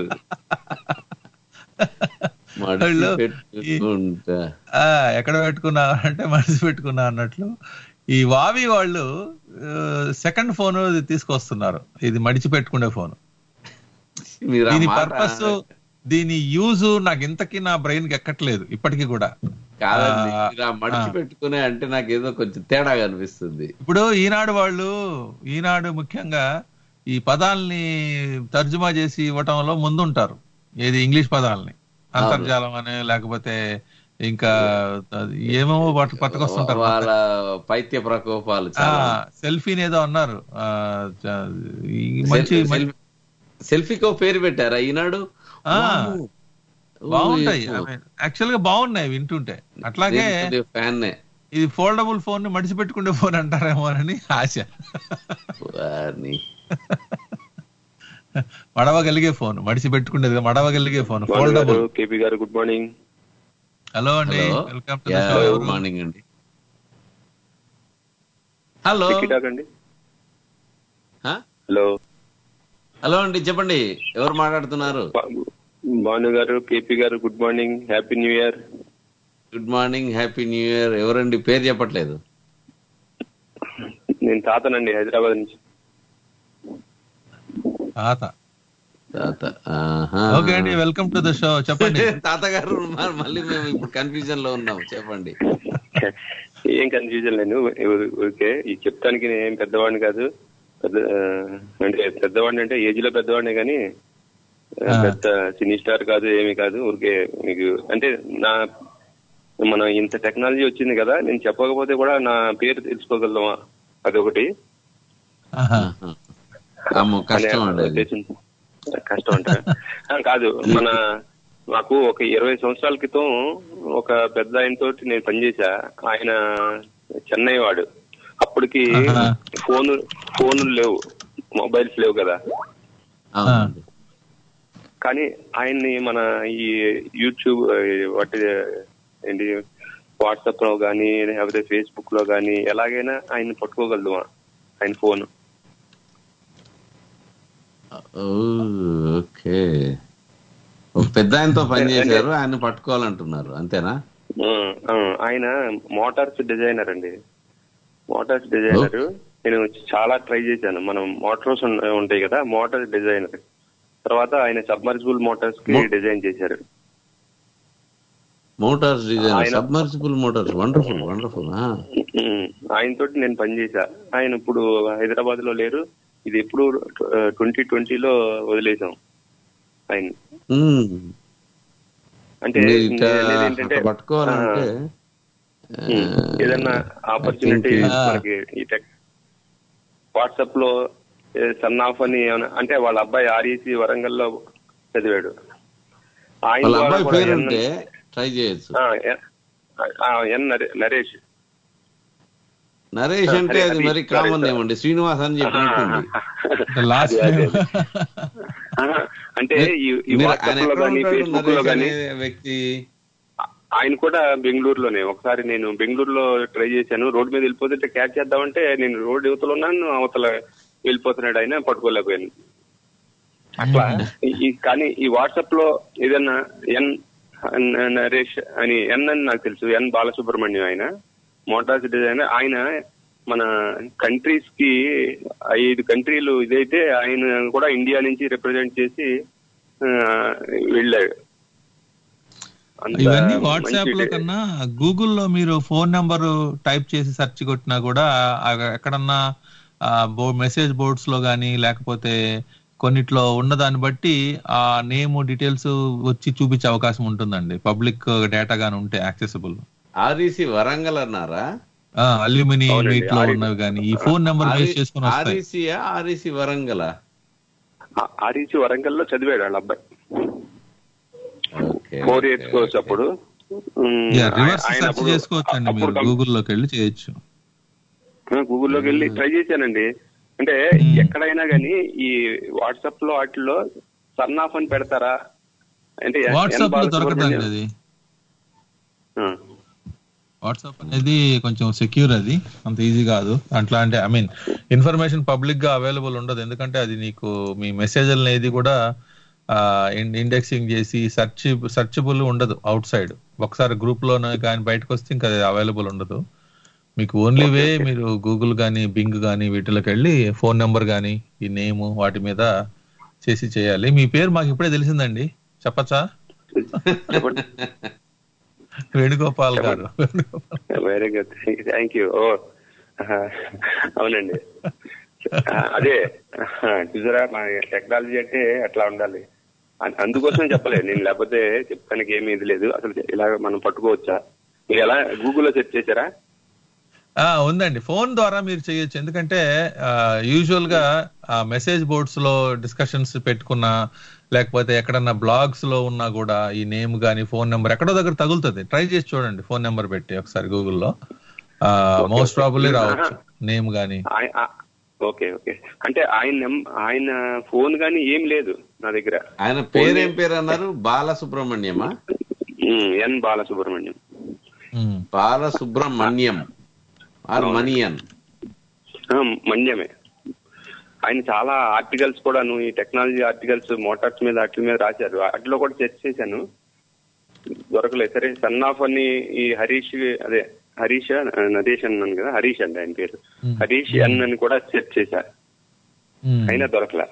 వాళ్ళు మడిచి పెట్టుకుంటా ఆ, ఎక్కడ పెట్టుకున్నా అంటే మడిసి పెట్టుకున్నా అన్నట్లు ఈ వావి వాళ్ళు సెకండ్ ఫోన్ తీసుకొస్తున్నారు ఇది మడిచి పెట్టుకునే ఫోన్ మీరు ఆ దీని మాట పర్పస్ దీని యూజ్ నాకు ఇంతకీ నా బ్రెయిన్ కి ఎక్కట్లేదు ఇప్పటికీ కూడా కాదండి ఆ, మీరు ఆ మడిచి ఆ. పెట్టుకునే అంటే నాకు ఏదో కొంచెం తేడాగా అనిపిస్తుంది ఇప్పుడు ఈనాడు వాళ్ళు ఈనాడు ముఖ్యంగా ఈ పదాల్ని తర్జుమా చేసి ఇవ్వటంలో ముందుంటారు ఏది ఇంగ్లీష్ పదాలని అంతర్జాలం అని లేకపోతే ఇంకా అది ఏమేమో పట్టు పట్టుకొస్తుంటారు వాళ్ళ పైత్య ప్రకోపాలు చాలా సెల్ఫీని ఏదో అన్నారు ఆ, చ- ఈ మంచి మంచి- సెల్ఫీకో పేరు పెట్టారా ఈనాడు ఆ. వామ్మో. బాగుంటాయి యాక్చువల్ గా బాగున్నాయి వింటుంటే అట్లాగే ఫ్యాన్ ఇది ఫోల్డబుల్ ఫోన్ ని మడిచి పెట్టుకునే ఫోన్ అంటారేమో అని ఆశ మడవగలిగే ఫోన్ మడిచి పెట్టుకునేది మడవగలిగే ఫోన్ ఫోల్డబుల్ కేపీ గారు గుడ్ మార్నింగ్ హలో అండి వెల్కమ్ టు గుడ్ మార్నింగ్ అండి హలో అండి హ? హలో హలో అండి చెప్పండి ఎవరు మాట్లాడుతున్నారు భాను గారు కేపీ గారు good morning happy new year good morning happy new year ఎవరండి పేరు చెప్పట్లేదు నేను తాతనండి హైదరాబాద్ నుంచి తాత తాత ఆహా. ఓకే అండి వెల్కమ్ టు ద షో చెప్పండి తాతగారు మ- మళ్ళీ మేము ఇప్పుడు కన్ఫ్యూజన్ లో ఉన్నాం చెప్పండి ఏం కన్ఫ్యూజన్ లేదు ఓకే ఈ చెప్తానికి నేను ఏం పెద్దవాడిని కాదు పెద్ద ఆ, అంటే పెద్దవాడిని అంటే ఏజ్ లో పెద్దవాడిని కానీ ఆ, పెద్ద సినీ స్టార్ కాదు ఏమీ కాదు ఊరికే మీకు అంటే నా మన ఇంత టెక్నాలజీ వచ్చింది కదా నేను చెప్పకపోతే కూడా నా పేరు తెలుసుకోగలమా అదొకటి అమ్మో కష్టం అనే అండి అది. ఉద్దేశం. కష్టం అంట ఆ, కాదు మన నాకు ఒక ఇరవై సంవత్సరాల క్రితం ఒక పెద్ద ఆయన తోటి నేను పనిచేసా ఆయన చెన్నై వాడు అప్పటికి ఫోన్ ఫోన్లు లేవు మొబైల్స్ లేవు కదా అవునండి. కానీ ఆయన్ని మన ఈ యూట్యూబ్ ఆ, వాటి ఏంటి వాట్సాప్ లో గానీ లేకపోతే ఫేస్బుక్ లో గానీ ఎలాగైనా ఆయన పట్టుకోగలదుమా ఆయన ఫోన్ ఓ, ఓకే ఒక పెద్ద ఆయనతో పని చేశారు ఆయన పట్టుకోవాలంటున్నారు అంతేనా ఆ, ఆ, ఆయన మోటార్స్ డిజైనర్ అండి మోటార్స్ డిజైనర్ నేను చాలా ట్రై చేశాను మనం మోటార్స్ ఉన్- ఉంటాయి కదా మోటార్ డిజైనర్ తర్వాత ఆయన సబ్మర్సిబుల్ మోటార్స్ కి డిజైన్ చేశారు మోటార్స్ డిజైన్ ఆయన- సబ్మర్సిబుల్ మోటార్స్ వండర్ఫుల్ వండర్ఫుల్ ఆయన తోటి నేను పనిచేశా ఆయన ఇప్పుడు హైదరాబాద్ లో లేరు ఇది ఎప్పుడు ట్వంటీ ట్వంటీలో వదిలేసాం ఆయన అంటే నేను అనేది ఏంటంటే పట్టుకోవాలంటే ఆ, ఉమ్, ఏదన్నా ఆపర్చునిటీ I think, మనకి ఈ టెక్ వాట్సాప్ లో సన్ ఆఫ్ అని ఏమన్నా- అంటే వాళ్ళ అబ్బాయి ఆర్ఈసి వరంగల్ లో చదివాడు ఆయన వాళ్ళ ద్వారా అబ్బాయి కూడా పేరు ఎన్- ఉంటే ట్రై చేయొచ్చు ఆ, ఎన్- ఆ, ఎన్ నరే- నరేష్ నరేష్ అంటే అదే, అది అది మరి sorry, కామన్ sorry. ఏమండి శ్రీనివాస్ అని చెప్పినట్టుంది లాస్ట్ అదే, అదే. ఆహా, అంటే ఈ ఈ మీరు- వాట్సాప్ ఆయన లో ఎక్కడ కానీ ఉంటాడు ఫేస్బుక్ లో నరేష్ కానీ అనే వ్యక్తి ఆయన కూడా బెంగళూరులోనే ఒకసారి నేను బెంగళూరులో ట్రై చేశాను రోడ్ మీద వెళ్ళిపోతుంటే క్యాచ్ చేద్దామంటే నేను రోడ్ యువతలో ఉన్నాను అవతల వెళ్ళిపోతున్నాడు ఆయన పట్టుకోలేకపోయాను అట్లా ఈ- ఈ కానీ ఈ వాట్సాప్ లో ఏదన్నా ఎన్ ఎన్ నరేష్ అని ఎన్ అని నాకు తెలుసు ఎన్ బాలసుబ్రహ్మణ్యం ఆయన మోటార్స్ డిజైనర్ ఆయన మన కంట్రీస్ కి ఐదు కంట్రీలు ఇదైతే ఆయన కూడా ఇండియా నుంచి రిప్రజెంట్ చేసి ఆ, వెళ్ళాడు అంత ఇవన్నీ మంచి వాట్సాప్ లో డే- కన్నా గూగుల్లో మీరు ఫోన్ నెంబర్ టైప్ చేసి సెర్చ్ కొట్టినా కూడా ఆ ఎక్కడన్నా మెసేజ్ బోర్డ్స్ లో గానీ లేకపోతే కొన్నిట్లో ఉన్న దాన్ని బట్టి ఆ నేమ్ డీటెయిల్స్ వచ్చి చూపించే అవకాశం ఉంటుందండి పబ్లిక్ డేటా గానీ ఉంటే యాక్సెసిబుల్ ఆర్ఈసి వరంగల్ అన్నారా అల్యూమిని అవునండి, మీట్ లో ఆరి- ఉన్నవి కానీ ఈ ఫోన్ నెంబర్ బేస్ చేసుకుని వస్తాయి ఆర్ఈసియా ఆర్ఈసి వరంగల్ ఆ- ఆర్ఈసి వరంగల్ లో చదివాడు వాళ్ళ అబ్బాయి ఫోర్ ఇయర్స్ కోర్స్ అప్పుడు ఉమ్, రివర్స్ ఆయన సెర్చ్ అప్పుడు- చేసుకోవచ్చండి అప్పుడు మీరు గూగుల్లోకి వెళ్ళి చేయొచ్చు గూగుల్లోకి వెళ్ళి ట్రై చేశానండి అంటే ఎక్కడైనా గానీ ఈ వాట్సాప్ లో వాటిల్లో సన్ ఆఫ్ అని పెడతారా అంటే ఎన్ వాట్సాప్ లో బాలసుబ్రహ్మణ్యం- దొరకదండి అది ఆ. వాట్సాప్ అనేది కొంచెం సెక్యూర్ అది అంత ఈజీ కాదు అట్లా అంటే ఐ మీన్ ఇన్ఫర్మేషన్ పబ్లిక్ గా అవైలబుల్ ఉండదు ఎందుకంటే అది నీకు మీ మెసేజ్ ఏది కూడా ఇండెక్సింగ్ చేసి సర్చ్ సర్చబుల్ ఉండదు అవుట్ సైడ్ ఒకసారి గ్రూప్ లో కానీ బయటకు వస్తే ఇంకా అది అవైలబుల్ ఉండదు మీకు ఓన్లీ వే మీరు గూగుల్ కానీ బింగ్ కానీ వీటిలోకి వెళ్ళి ఫోన్ నెంబర్ కానీ ఈ నేమ్ వాటి మీద చేసి చేయాలి మీ పేరు మాకు ఇప్పుడే తెలిసిందండి చెప్పచ్చా చెప్పండి వేణుగోపాల్ గారు వెరీ గుడ్ థ్యాంక్ యూ ఓ ఆహా. అవునండి ఆ, అదే ఆహా, చూసారా మా టెక్నాలజీ అంటే అట్లా ఉండాలి అ- అందుకోసం చెప్పలేదు నేను లేకపోతే చెప్పడానికి ఏమీ ఇది లేదు అసలు ఇలా మనం పట్టుకోవచ్చా మీరు ఎలా గూగుల్లో సెర్చ్ చేశారా ఆ, ఉందండి ఫోన్ ద్వారా మీరు చేయొచ్చు ఎందుకంటే యూజువల్ గా మెసేజ్ బోర్డ్స్ లో డిస్కషన్స్ పెట్టుకున్నా లేకపోతే ఎక్కడన్నా బ్లాగ్స్ లో ఉన్నా కూడా ఈ నేమ్ గానీ ఫోన్ నెంబర్ ఎక్కడో దగ్గర తగులుతుంది ట్రై చేసి చూడండి ఫోన్ నెంబర్ పెట్టి ఒకసారి గూగుల్లో మోస్ట్ ప్రాబుల్లీ రావచ్చు నేమ్ గానీ ఆయ- ఆ- ఓకే ఓకే అంటే ఆయన నెం- ఆయన ఫోన్ గానీ ఏం లేదు నా దగ్గర ఆయన పేరేం పేరు అన్నారు బాలసుబ్రహ్మణ్యమా ఉమ్, ఎన్ బాలసుబ్రహ్మణ్యం బాలసుబ్రహ్మణ్యం ఆర్ మణియన్ ఆ, మన్యమే ఆయన చాలా ఆర్టికల్స్ కూడాను ఈ టెక్నాలజీ ఆర్టికల్స్ మోటార్స్ మీద వాటి మీద రాశారు వాటిలో కూడా సెర్చ్ చేశాను దొరకలేదు సరే సన్ ఆఫ్ అని ఈ హరీష్ అదే హరీష్ నదేష్ అన్నాను కదా హరీష్ అండి ఆయన పేరు హరీష్ ఎన్ అని కూడా సెర్చ్ చేశా అయినా దొరకలే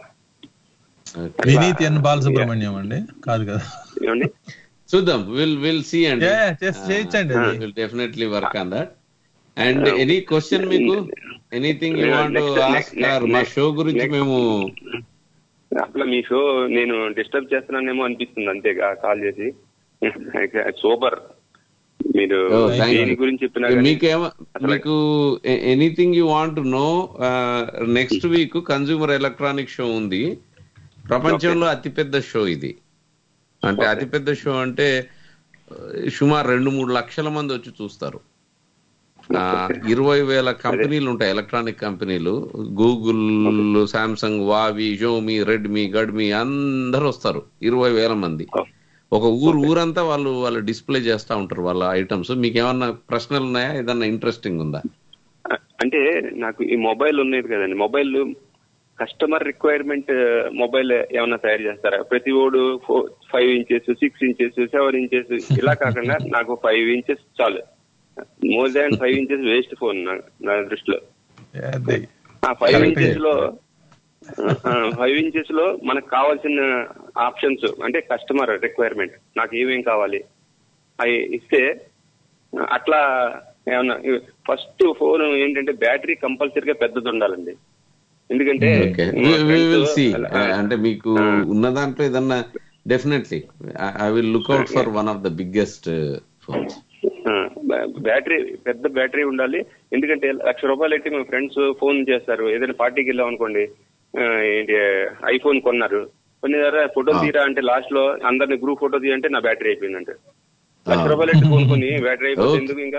వినీత్ ఎన్ బాలసుబ్రహ్మణ్యం అండి కాదు కదా ఏమండి చూద్దాం విల్ విల్ సి అండి Yeah, just చేయించండి అది. Will definitely work on that and any question మీకు anything you want Next- ask next- మా next- షో గురించి next- మేము అసలు మీ షో నేను డిస్టర్బ్ చేస్తున్నానేమో అనిపిస్తుంది అంతే కాల్ చేసి సూపర్ మీరు Oh, thank you. దేని గురించి చెప్పినా కానీ మీకేమో మీకు anything you want no next week consumer electronic show ఉంది ప్రపంచంలో అతిపెద్ద షో ఇది అంటే అతిపెద్ద షో అంటే ఆ, సుమారు రెండు మూడు లక్షల మంది వచ్చి చూస్తారు ఆ, ఇరవై వేల కంపెనీలు ఉంటాయి ఎలక్ట్రానిక్ కంపెనీలు గూగుల్ సామ్సంగ్ వావి జోమి రెడ్మీ గడ్మీ అందరూ వస్తారు ఇరవై వేల మంది ఒక ఊరు ఊరంతా వాళ్ళు వాళ్ళు డిస్ప్లే చేస్తా ఉంటారు వాళ్ళ ఐటమ్స్ మీకు ఏమన్నా ప్రశ్నలు ఉన్నాయా ఏదన్నా ఇంట్రెస్టింగ్ ఉందా అంటే నాకు ఈ మొబైల్ ఉన్నది కదండి మొబైల్ కస్టమర్ రిక్వైర్మెంట్ మొబైల్ ఏమైనా తయారు చేస్తారా ప్రతి ఓడు five inches six inches seven inches ఇలా కాకుండా నాకు ఫైవ్ ఇంచెస్ చాలు more than five inches waste phone నా దృష్టిలో అది ఆ ఫైవ్ Correct ఇంచెస్ లో ఫైవ్ ఇంచెస్ లో మనకు కావాల్సిన ఆప్షన్స్ అంటే కస్టమర్ రిక్వైర్మెంట్ నాకు ఏమేం కావాలి అవి ఇస్తే అట్లా ఏమన్నా ఫస్ట్ ఫోన్ ఏంటంటే బ్యాటరీ కంపల్సరీగా పెద్దది ఉండాలండి ఎందుకంటే ఓకే మా విల్ friends సి అలా- అంటే మీకు ఉన్న దాంట్లో ఏదన్నా definitely I will look out for one of the biggest phones ఆ, బ్యా- బ్యాటరీ పెద్ద బ్యాటరీ ఉండాలి ఎందుకంటే లక్ష రూపాయలు పెట్టి మా ఫ్రెండ్స్ ఫోన్ చేస్తారు ఏదైనా పార్టీకి వెళ్ళాం అనుకోండి ఆ, ఏంటి ఐఫోన్ కొన్నారు కొన్ని దగ్గర ఫోటో తీరా అంటే లాస్ట్ లో అందరిని గ్రూప్ ఫోటో తీయంటే నా బ్యాటరీ అయిపోయిందంటే లక్ష రూపాయలు పెట్టి ఫోన్ కొని బ్యాటరీ అయిపోతే Okay. ఎందుకు ఇంకా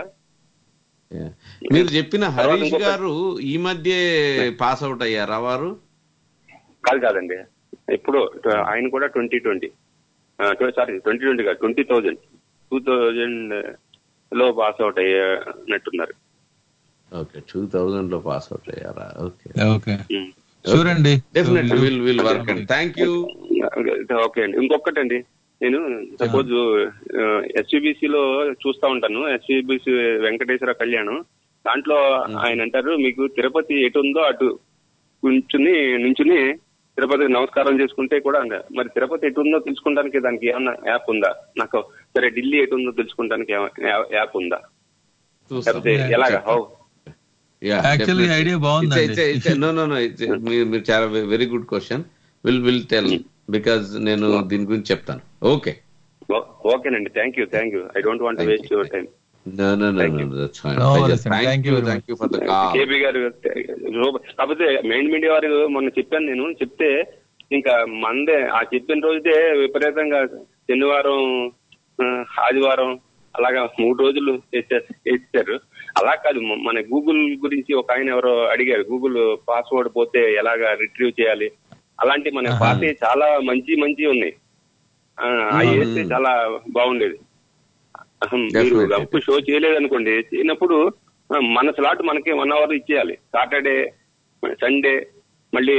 మీరు చెప్పిన తర్వాత హరీష్ ఇంకొక- గారు ఈ మధ్య పాస్ అవుట్ అయ్యారా వారు కాదు కాదండి ఇప్పుడు ఆయన కూడా twenty twenty sorry twenty twenty కాదు ట్వంటీ థౌజండ్ టూ థౌజండ్ లో పాస్ అవుట్ అయ్యినట్టున్నారు ఓకే టూ థౌజండ్ లో పాస్ అవుట్ అయ్యారా ఓకే ఓకే చూడండి definitely will will work and thank you okay అండి ఇంకొకటండి నేను సపోజ్ ఎస్యూబిసి లో చూస్తా ఉంటాను ఎస్యూబిసి వెంకటేశ్వర కళ్యాణం దాంట్లో ఆయన అంటారు మీకు తిరుపతి ఎటు ఉందో అటు నుంచుని నుంచుని తిరుపతికి నమస్కారం చేసుకుంటే కూడా అంట. మరి తిరుపతి ఎటు ఉందో తెలుసుకోవడానికి దానికి ఏమన్నా యాప్ ఉందా నాకు సరే ఢిల్లీ ఎటు ఉందో తెలుసుకోవడానికి ఏమ- యాప్ ఉందా లేకపోతే ఎలాగా హౌ Actually, idea బాగుందండి. నో నో నో మీరు చాలా very good question will will tell because నేను దీని గురించి చెప్తాను ఓకే ఓకేనండి thank you thank you I don't want waste your time no no no no that's fine No worries, sir. Thank Thank you you very thank you for the call KB గారు రూప- కాకపోతే మెయిన్ మీడియా వారు మొన్న చెప్పాను నేను చెప్తే ఇంకా మందే ఆ చెప్పిన రోజుదే విపరీతంగా శనివారం ఆ, ఆదివారం అలాగా మూడు రోజులు చేశారు చేశారు అలా కాదు మ- మన గూగుల్ గురించి ఒక ఆయన ఎవరో అడిగారు గూగుల్ పాస్వర్డ్ పోతే ఎలాగా రిట్రీవ్ చేయాలి అలాంటి మన పాత చాలా మంచి మంచి ఉన్నాయి ఆ, అవి వేస్తే చాలా బాగుండేది అహం, మీరు Definitely. అప్పుడు షో చేయలేదు అనుకోండి చేయనప్పుడు ఆ, మన స్లాట్ మనకి వన్ అవర్ ఇచ్చేయాలి సాటర్డే సండే మళ్ళీ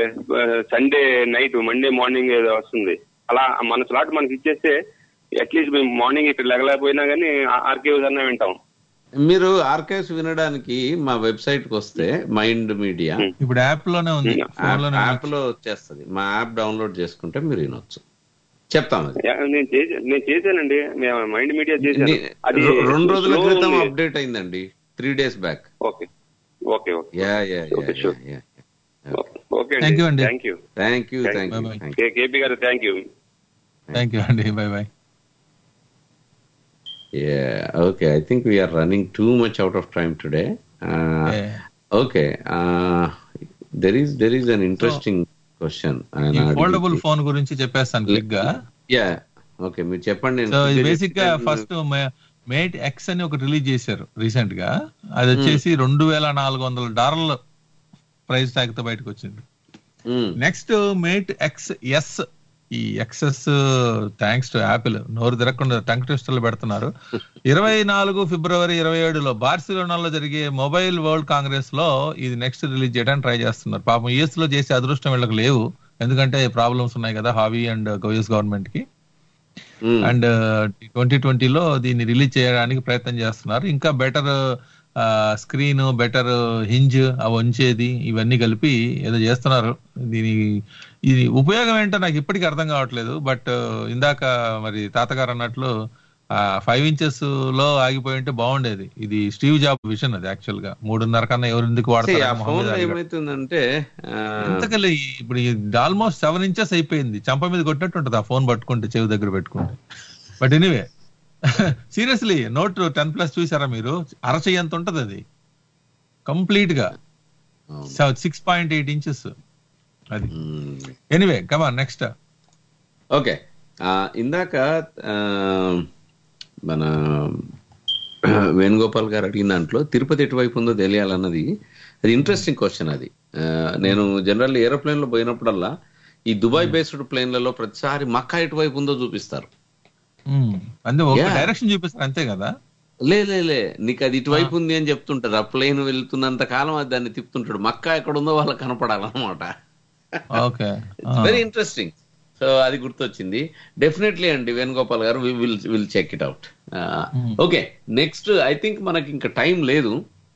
సండే నైట్ మండే మార్నింగ్ ఏదో వస్తుంది అలా మన స్లాట్ మనకి ఇచ్చేస్తే అట్లీస్ట్ మేము మార్నింగ్ ఇక్కడ లెగలేకపోయినా కానీ ఆర్కేవ్స్ అన్నా వింటాం మీరు ఆర్కైవ్స్ వినడానికి మా వెబ్సైట్ కి వస్తే మైండ్ మీడియా ఇప్పుడు యాప్ లోనే ఉంది ఫోన్ లోనే యాప్ లో వచ్చేస్తుంది మా యాప్ డౌన్లోడ్ చేసుకుంటే మీరు వినొచ్చు చెప్తాం అది యా, నేను చేసా నేను చేశానండి మేము మైండ్ మీడియా చేశాను ని- అది రె- రెండు రోజుల slow క్రితం ఉంది. అప్డేట్ అయిందండి three days back okay okay okay yeah yeah Okay, sure. Yeah okay Thank you అండి. Thank you thank you Thank thank you Bye-bye. Thank you KP గారు థ్యాంక్ యూ థ్యాంక్ యూ అండి bye bye Yeah, okay. I think we are running too much out of time today. Okay there is there is an interesting question ఈ ఫోల్డబుల్ ఫోన్ గురించి చెప్పేస్తాను క్లిక్ గా యా ఓకే మీరు చెప్పండి నేను సో quick ఇది గా బేసిక్ గా చెప్తాను. ఫస్ట్ మేట్ ఎక్స్ అని ఒకటి రిలీజ్ చేశారు రీసెంట్ గా అది వచ్చేసి రెండు వేల నాలుగు వందల డాలర్ల ప్రైస్ ట్యాగ్ తో బయటకు వచ్చింది మ్మ్. నెక్స్ట్ మేట్ ఎక్స్ ఎస్ ఈ ఎక్సెస్ థ్యాంక్స్ టు యాపిల్ నోరు తిరగకుండా టంక్ టెస్టర్లు పెడుతున్నారు ఇరవై నాలుగు ఫిబ్రవరి ఇరవై ఏడులో బార్సిలోనాలో జరిగే మొబైల్ వరల్డ్ కాంగ్రెస్ లో ఇది నెక్స్ట్ రిలీజ్ చేయడానికి ట్రై చేస్తున్నారు పాపం యుఎస్ లో చేసే అదృష్టం వీళ్ళకి లేవు ఎందుకంటే ప్రాబ్లమ్స్ ఉన్నాయి కదా హావీ అండ్ యుఎస్ గవర్నమెంట్ కి మ్మ్. అండ్ ట్వంటీ ట్వంటీలో దీన్ని రిలీజ్ చేయడానికి ప్రయత్నం చేస్తున్నారు ఇంకా బెటర్ స్క్రీన్ బెటర్ హింజ్ అవి ఉంచేది ఇవన్నీ కలిపి ఏదో చేస్తున్నారు దీని ఇది ఉపయోగం ఏంటో నాకు ఇప్పటికీ అర్థం కావట్లేదు బట్ ఇందాక మరి తాతగారు అన్నట్లు ఫైవ్ ఇంచెస్ లో ఆగిపోయి ఉంటే బాగుండేది ఇది స్టీవ్ జాబ్ విషన్ అది యాక్చువల్ గా మూడున్నర కన్నా ఎవరు ఎందుకు See, వాడతారు ఆ మొహం ఫోన్ మీద లో ఆగిపోయి. ఏమైతుందంటే ఆ, ఎంతకలి ఇప్పుడు ఆల్మోస్ట్ సెవెన్ ఇంచెస్ అయిపోయింది చంప మీద కొట్టినట్టు ఉంటుంది ఆ ఫోన్ పట్టుకుంటే చెవి దగ్గర పెట్టుకుంటే but anyway seriously Note ten plus చూసారా మీరు అరచెయ్యి ఎంత ఉంటది అది కంప్లీట్ గా సిక్స్ పాయింట్ ఎయిట్ ఇంచెస్ అది మ్మ్. ఎనీవే కమాన్ నెక్స్ట్ ఓకే ఆ, ఇందాక ఆ, మన వేణుగోపాల్ గారు అడిగిన దాంట్లో తిరుపతి ఎటువైపు ఉందో తెలియాలన్నది అది ఇంట్రెస్టింగ్ క్వశ్చన్ అది ఆ, నేను జనరల్ ఏరోప్లేన్ లో పోయినప్పుడల్లా ఈ దుబాయ్ బేస్డ్ ప్లేన్లలో ప్రతిసారి మక్కా ఎటువైపు ఉందో చూపిస్తారు అంతే ఒక Yeah. డైరెక్షన్ చూపిస్తారు అంతే కదా లే లే లే నీకు అది ఇటువైపు ఉంది అని చెప్తుంటారు ఆ ప్లేన్ వెళ్తున్నంత కాలం అది దాన్ని తిప్పుతుంటాడు మక్కా ఎక్కడ ఉందో వాళ్ళకి కనపడాలన్నమాట ఓకే వెరీ ఇంట్రెస్టింగ్ సో అది గుర్తొచ్చింది డెఫినెట్లీ అండి వేణుగోపాల్ గారు will will check it out okay next I think మనకి ఇంకా టైం లేదు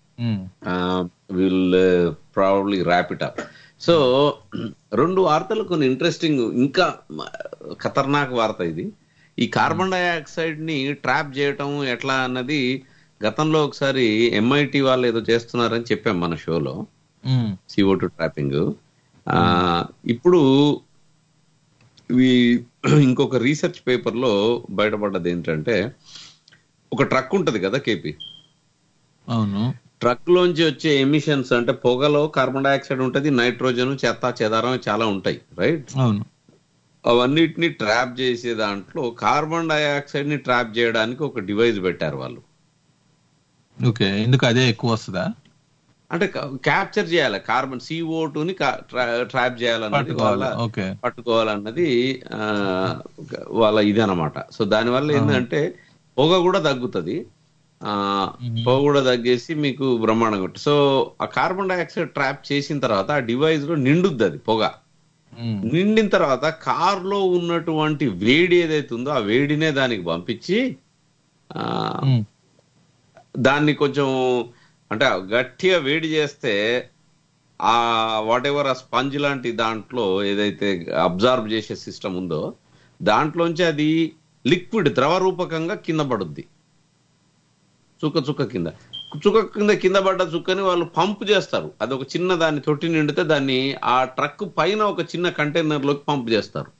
will probably wrap it up so రెండు వార్తలు కొన్ని ఇంట్రెస్టింగ్ ఇంకా మ- ఖతర్నాక్ వార్త ఇది ఈ కార్బన్ డైఆక్సైడ్ ని ట్రాప్ చేయటం ఎట్లా అన్నది గతంలో ఒకసారి ఎంఐటి వాళ్ళు ఏదో చేస్తున్నారని చెప్పాం మన షోలో సిఓ టూ ట్రాపింగ్ ఇప్పుడు ఇవి ఇంకొక రీసెర్చ్ పేపర్ లో బయటపడ్డది ఏంటంటే ఒక ట్రక్ ఉంటది కదా కేపీ అవును ట్రక్ లోంచి వచ్చే ఎమిషన్స్ అంటే పొగలో కార్బన్ డైఆక్సైడ్ ఉంటది నైట్రోజన్ చెత్త చెదారం చాలా ఉంటాయి రైట్ అవును అవన్నిటిని ట్రాప్ చేసే దాంట్లో కార్బన్ డైఆక్సైడ్ ని ట్రాప్ చేయడానికి ఒక డివైస్ పెట్టారు వాళ్ళు ఓకే ఎందుకు అదే ఎక్కువ వస్తుందా అంటే క్యాప్చర్ చేయాలి కార్బన్ సిఓ ని ట్రాప్ చేయాలన్నది పట్టుకోవాలి వాళ్ళ ఓకే పట్టుకోవాలన్నది ఆ, వాళ్ళ ఇది అనమాట సో దానివల్ల ఏంటంటే పొగ కూడా తగ్గుతుంది ఆ పొగ కూడా తగ్గేసి మీకు బ్రహ్మాండంగా ఉంటుంది సో ఆ కార్బన్ డైఆక్సైడ్ ట్రాప్ చేసిన తర్వాత ఆ డివైస్ లో నిండుద్ది అది పొగ నిండిన తర్వాత కార్ లో ఉన్నటువంటి వేడి ఏదైతే ఉందో ఆ వేడినే దానికి పంపించి ఆ దాన్ని కొంచెం అంటే గట్టిగా వేడి చేస్తే ఆ వాట్ ఎవర్ ఆ స్పంజ్ లాంటి దాంట్లో ఏదైతే అబ్జర్వ్ చేసే సిస్టమ్ ఉందో దాంట్లోంచి అది లిక్విడ్ ద్రవ రూపకంగా కింద పడుద్ది చుక్క చుక్క కింద చుక్క కింద కింద పడ్డ చుక్కని వాళ్ళు పంప్ చేస్తారు అది ఒక చిన్న దాన్ని తొట్టి నిండితే దాన్ని ఆ ట్రక్ పైన ఒక చిన్న కంటైనర్ లోకి పంప్ చేస్తారు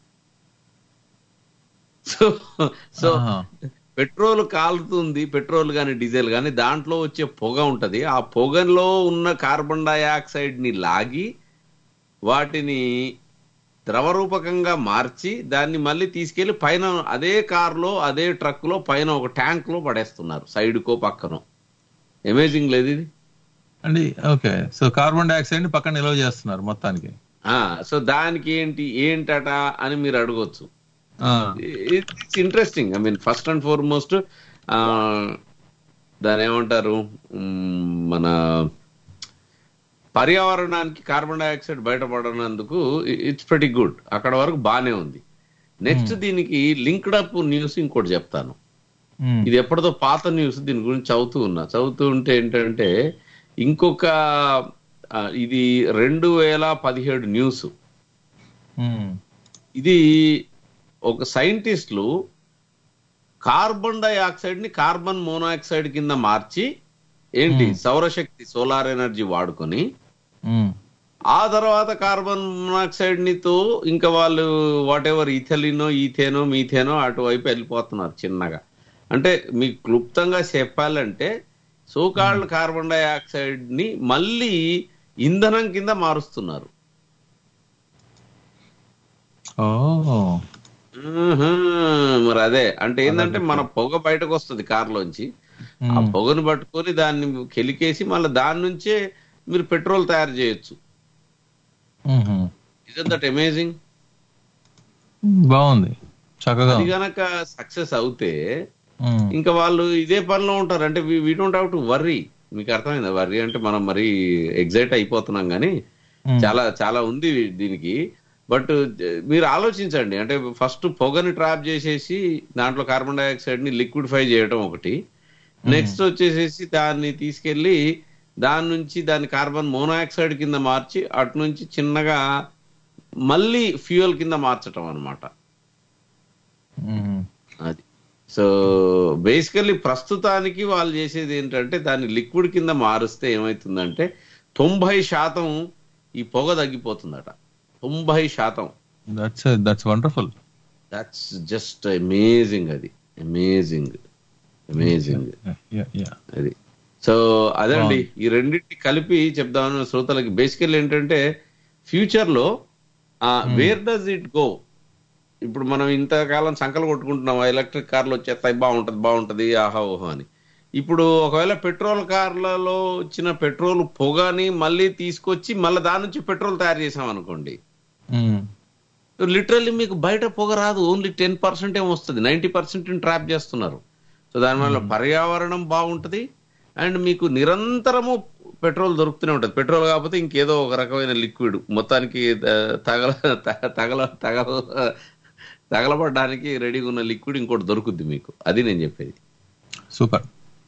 సో సో ఆహా. పెట్రోల్ కాలుతుంది పెట్రోల్ కానీ డీజిల్ కానీ దాంట్లో వచ్చే పొగ ఉంటది ఆ పొగలో ఉన్న కార్బన్ డైఆక్సైడ్ ని లాగి వాటిని ద్రవరూపకంగా మార్చి దాన్ని మళ్ళీ తీసుకెళ్లి పైన అదే కార్లో అదే ట్రక్ లో పైన ఒక ట్యాంక్ లో పడేస్తున్నారు సైడ్ కో పక్కనో అమేజింగ్ లేదు ఇది అండి ఓకే సో కార్బన్ డైఆక్సైడ్ ని పక్కన నిల్వ చేస్తున్నారు మొత్తానికి ఆ సో దానికి ఏంటి ఏంటట అని మీరు అడగొచ్చు ఆ, it's interesting I mean first and foremost దాని ఏమంటారు మ్, మన పర్యావరణానికి కార్బన్ డైఆక్సైడ్ బయటపడనందుకు ఇట్స్ వెరీ గుడ్ అక్కడ వరకు బానే ఉంది నెక్స్ట్ దీనికి లింక్డ్ అప్ న్యూస్ ఇంకోటి చెప్తాను మ్, ఇది ఎప్పటిదో పాత న్యూస్ దీని గురించి చదువుతూ ఉన్నా చదువుతూ ఉంటే ఏంటంటే ఇంకొక ఆ, ఇది రెండు వేల పదిహేడు న్యూస్ మ్, ఇది ఒక సైంటిస్టులు కార్బన్ డైఆక్సైడ్ ని కార్బన్ మోనాక్సైడ్ కింద మార్చి ఏంటి సౌరశక్తి సోలార్ ఎనర్జీ వాడుకొని మ్, ఆ తర్వాత కార్బన్ మోనాక్సైడ్ నితో ఇంకా వాళ్ళు వాట్ ఎవర్ ఈథెలినో ఈథేనో మీథేనో అటువైపు వెళ్ళిపోతున్నారు చిన్నగా అంటే మీకు క్లుప్తంగా చెప్పాలంటే సోకాల్డ్ కార్బన్ డైఆక్సైడ్ ని మళ్ళీ ఇంధనం కింద మారుస్తున్నారు ఓ మ్మ్హ. మరి అదే అంటే ఏంటంటే మన పొగ బయటకు వస్తుంది కారులోంచి ఆ పొగను పట్టుకొని దాన్ని కెలికేసి మళ్ళీ దాని నుంచే మీరు పెట్రోల్ తయారు చేయొచ్చు ఇస్ దట్ అమేజింగ్ బాగుంది చక్కగా అది ఉంది. గనక సక్సెస్ అవుతే మ్మ్. ఇంకా వాళ్ళు ఇదే పనిలో ఉంటారు అంటే we don't have to worry మీకు అర్థమైందా వర్రీ అంటే మనం మరీ ఎగ్జైట్ అయిపోతున్నాం కానీ చాలా చాలా ఉంది దీనికి బట్ మీరు ఆలోచించండి అంటే ఫస్ట్ పొగని ట్రాప్ చేసేసి దాంట్లో కార్బన్ డైఆక్సైడ్ ని లిక్విడిఫై చేయడం ఒకటి నెక్స్ట్ వచ్చేసేసి దాన్ని తీసుకెళ్లి దాని నుంచి దాన్ని కార్బన్ మోనాక్సైడ్ కింద మార్చి అటు నుంచి చిన్నగా మళ్ళీ ఫ్యూయల్ కింద మార్చటం అన్నమాట మ్మ్. అది సో బేసికల్లీ ప్రస్తుతానికి వాళ్ళు చేసేది ఏంటంటే దాన్ని లిక్విడ్ కింద మారుస్తే ఏమవుతుందంటే తొంభై శాతం ఈ పొగ తగ్గిపోతుందట తొంభై శాతం that's that's wonderful that's just amazing అది అమేజింగ్ అమేజింగ్ అది సో అదండి ఈ రెండింటిని కలిపి చెప్దామని శ్రోతలకి బేసికల్ ఏంటంటే ఫ్యూచర్ లో వేర్ డస్ ఇట్ గో ఇప్పుడు మనం ఇంతకాలం సంకలు కొట్టుకుంటున్నాం ఎలక్ట్రిక్ కార్లు వచ్చేస్తాయి బాగుంటది బాగుంటది ఆహా ఓహో అని ఇప్పుడు ఒకవేళ పెట్రోల్ కార్లలో వచ్చిన పెట్రోల్ పొగని మళ్ళీ తీసుకొచ్చి మళ్ళీ దాని నుంచి పెట్రోల్ తయారు చేసాం అనుకోండి లిటరల్లీ మీకు బయట పొగ రాదు ఓన్లీ టెన్ పర్సెంట్ ఏమో వస్తుంది నైన్టీ పర్సెంట్ ట్రాప్ చేస్తున్నారు సో దానివల్ల పర్యావరణం బాగుంటది అండ్ మీకు నిరంతరము పెట్రోల్ దొరుకుతూనే ఉంటుంది పెట్రోల్ కాకపోతే ఇంకేదో ఒక రకమైన లిక్విడ్ మొత్తానికి ఆ, తగల త- తగల తగల తగలబడడానికి రెడీగా ఉన్న లిక్విడ్ ఇంకోటి దొరుకుద్ది మీకు అది నేను చెప్పేది సూపర్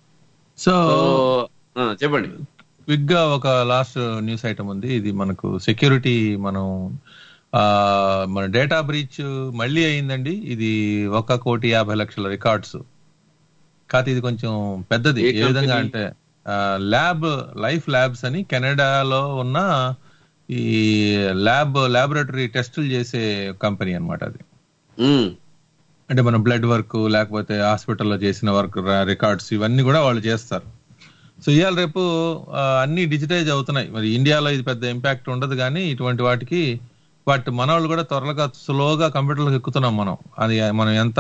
సో సో ఆ, చెప్పండి క్విక్ గా ఒక లాస్ట్ న్యూస్ ఐటమ్ ఉంది ఇది మనకు సెక్యూరిటీ మనం ఆ మన డేటా బ్రీచ్ మళ్ళీ అయిందండి ఇది ఒక కోటి యాభై లక్షల రికార్డ్స్ కాకపోతే ఇది కొంచెం పెద్దది ఏ ఏ విధంగా company? అంటే ల్యాబ్ లైఫ్ ల్యాబ్స్ అని కెనడాలో ఉన్న ఈ ల్యాబ్ ల్యాబొరేటరీ టెస్టులు చేసే కంపెనీ అన్నమాట అది ఉమ్, అంటే మన బ్లడ్ వర్క్ లేకపోతే హాస్పిటల్లో చేసిన వర్క్ రికార్డ్స్ ఇవన్నీ కూడా వాళ్ళు చేస్తారు సో ఇవాళ రేపు ఆ, అన్ని డిజిటైజ్ అవుతున్నాయి మరి ఇండియాలో ఇది పెద్ద ఇంపాక్ట్ ఉండదు కానీ ఇటువంటి వాటికి బట్ మన వాళ్ళు కూడా త్వరగా స్లోగా కంప్యూటర్లకు ఎక్కుతున్నాం మనం అది మనం ఎంత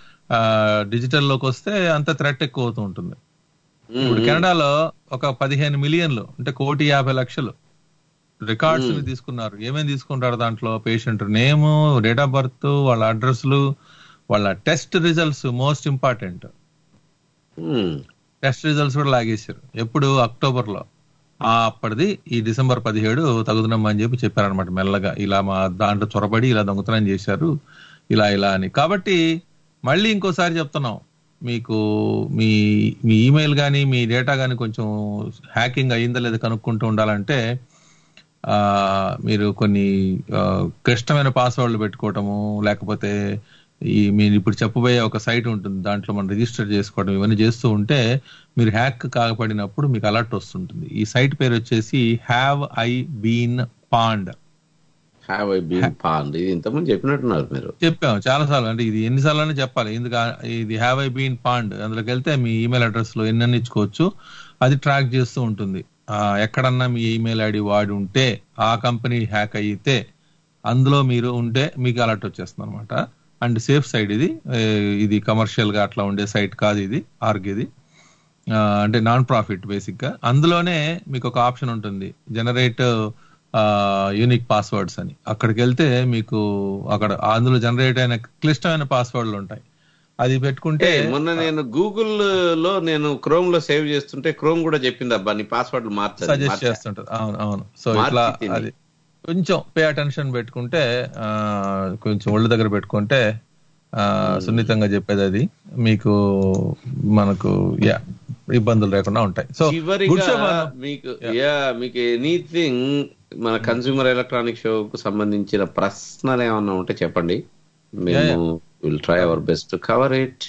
డిజిటల్ లోకి వస్తే అంత థ్రెట్ ఎక్కువ అవుతూ ఉంటుంది ఇప్పుడు కెనడాలో ఒక పదిహేను మిలియన్లు అంటే కోటి యాభై లక్షలు రికార్డ్స్ ని తీసుకున్నారు ఏమేమి తీసుకుంటారు దాంట్లో patient name date of birth వాళ్ళ అడ్రస్లు వాళ్ళ test results most important um, test results కూడా లాగేశారు ఎప్పుడు అక్టోబర్ లో ఆ అప్పటిది ఈ డిసెంబర్ పదిహేడు తగుదనమ్మా అని చెప్పి చెప్పారనమాట మెల్లగా ఇలా మా దాంట్లో చొరబడి ఇలా దొంగతనం చేశారు ఇలా ఇలా అని కాబట్టి మళ్ళీ ఇంకోసారి చెప్తున్నాం మీకు మీ మీ ఈమెయిల్ కానీ మీ డేటా కానీ కొంచెం హ్యాకింగ్ అయ్యిందా లేదా కనుక్కుంటూ ఉండాలంటే ఆ మీరు కొన్ని ఆ, క్లిష్టమైన పాస్వర్డ్లు పెట్టుకోవటము లేకపోతే ఈ మీరు ఇప్పుడు చెప్పబోయే ఒక సైట్ ఉంటుంది దాంట్లో మనం రిజిస్టర్ చేసుకోవడం ఇవన్నీ చేస్తూ ఉంటే మీరు హ్యాక్ కాకపడినప్పుడు మీకు అలర్ట్ వస్తుంటుంది ఈ సైట్ పేరు వచ్చేసి have I been pwned have I been pwned ఇది ఇంతకుముందు చెప్పినట్టున్నారు మీరు చెప్పాము చాలా సార్లు అంటే ఇది ఎన్నిసార్లు చెప్పాలి ఎందుకు ఆ- ఇది హ్యావ్ ఐ బీన్ పాండ్ అందులోకి వెళ్తే మీ ఈమెయిల్ అడ్రస్ లో ఎన్ని ఇచ్చుకోవచ్చు అది ట్రాక్ చేస్తూ ఉంటుంది ఆ, ఎక్కడన్నా మీ ఈమెయిల్ ఐడి వాడి ఉంటే ఆ కంపెనీ హ్యాక్ అయితే అందులో మీరు ఉంటే మీకు అలర్ట్ వచ్చేస్తుంది అనమాట అండ్ సేఫ్ సైడ్ ఇది ఏ, ఇది కమర్షియల్ గా అట్లా ఉండే సైట్ కాదు ఇది ఆర్గ్ ఇది ఆ, అంటే నాన్ ప్రాఫిట్ బేసిక్ గా అందులోనే మీకు ఒక ఆప్షన్ ఉంటుంది జనరేట్ యూనిక్ పాస్వర్డ్స్ అని అక్కడికి వెళ్తే మీకు అక్కడ అందులో జనరేట్ అయిన క్లిష్టమైన పాస్వర్డ్లు ఉంటాయి అది పెట్టుకుంటే ఏ, మొన్న నేను గూగుల్ లో నేను క్రోమ్ లో సేవ్ చేస్తుంటే క్రోమ్ కూడా చెప్పింది అబ్బా నీ పాస్వర్డ్ మార్చాలి సజెస్ట్ మార్చా. చేస్తుంటది అవును అవును సో మార్చి ఇట్లా తిని. అది కొంచెం పే అటెన్షన్ పెట్టుకుంటే ఆ, కొంచెం ఒళ్ళు దగ్గర పెట్టుకుంటే ఆ, సున్నితంగా చెప్పేది అది మీకు మనకు యా ఇబ్బందులు లేకుండా ఉంటాయి సో గుడ్ చివరిగా షో మనం మీకు యా మీకు ఎనీథింగ్ మన కన్స్యూమర్ ఎలక్ట్రానిక్ షో కు సంబంధించిన ప్రశ్నలు ఏమన్నా ఉంటే చెప్పండి మేము will try our best to cover it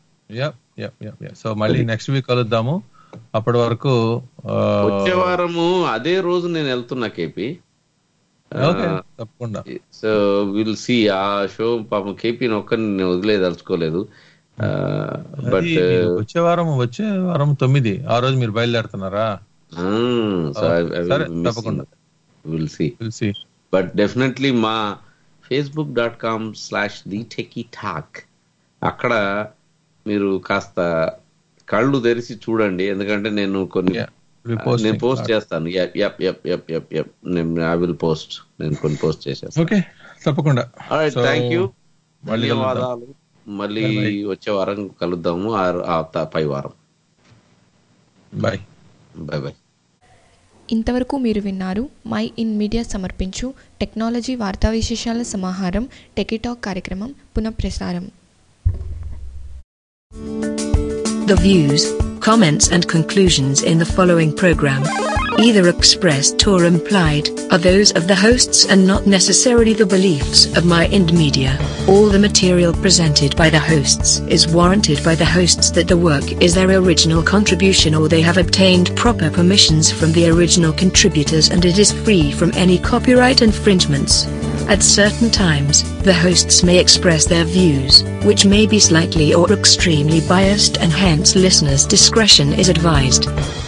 so మళ్ళీ నెక్స్ట్ వీక్ కలుద్దాము అప్పటి వరకు ఆ, వచ్చే వారము అదే రోజు నేను వెళ్తున్నా కేపీ ఓకే తప్పకుండా సో విల్ సి ఆ షో పాపం కేపీని ఒక్కరిని నేను వదిలేదలుచుకోలేదు బట్ అది మీరు వచ్చే వారం వచ్చే వారం తొమ్మిది ఆ రోజు మీరు బయలుదేరుతున్నారా సరే, తప్పకుండా. Will see We'll see. But definitely మా Facebook dot com slash the techie talk అక్కడ మీరు కాస్త కళ్ళు తెరిచి చూడండి ఎందుకంటే నేను కొన్ని Yeah, we'll be posting. నేను పోస్ట్ చేస్తాను yup yup yup yup yup yup నేను ఐ విల్ పోస్ట్ నేను కొన్ని పోస్ట్ చేసేస్తాను ఓకే తప్పకుండా So, థ్యాంక్ యూ మళ్ళీ కలుద్దాం. ధన్యవాదాలు మళ్ళీ Bye bye. వచ్చే వారం కలుద్దాము ఆ- ఆ త- పై వారం బాయ్ బాయ్ బాయ్ ఇంతవరకు మీరు విన్నారు మై ఇన్ మీడియా సమర్పించు టెక్నాలజీ వార్తా విశేషాల సమాహారం టెకిటాక్ కార్యక్రమం పునఃప్రసారం The views, comments, and conclusions in the following program, either expressed or implied, are those of the hosts and not necessarily the beliefs of My Ind Media. All the material presented by the hosts is warranted by the hosts that the work is their original contribution or they have obtained proper permissions from the original contributors and it is free from any copyright infringements. At certain times, the hosts may express their views, which may be slightly or extremely biased, and hence listeners' discretion is advised.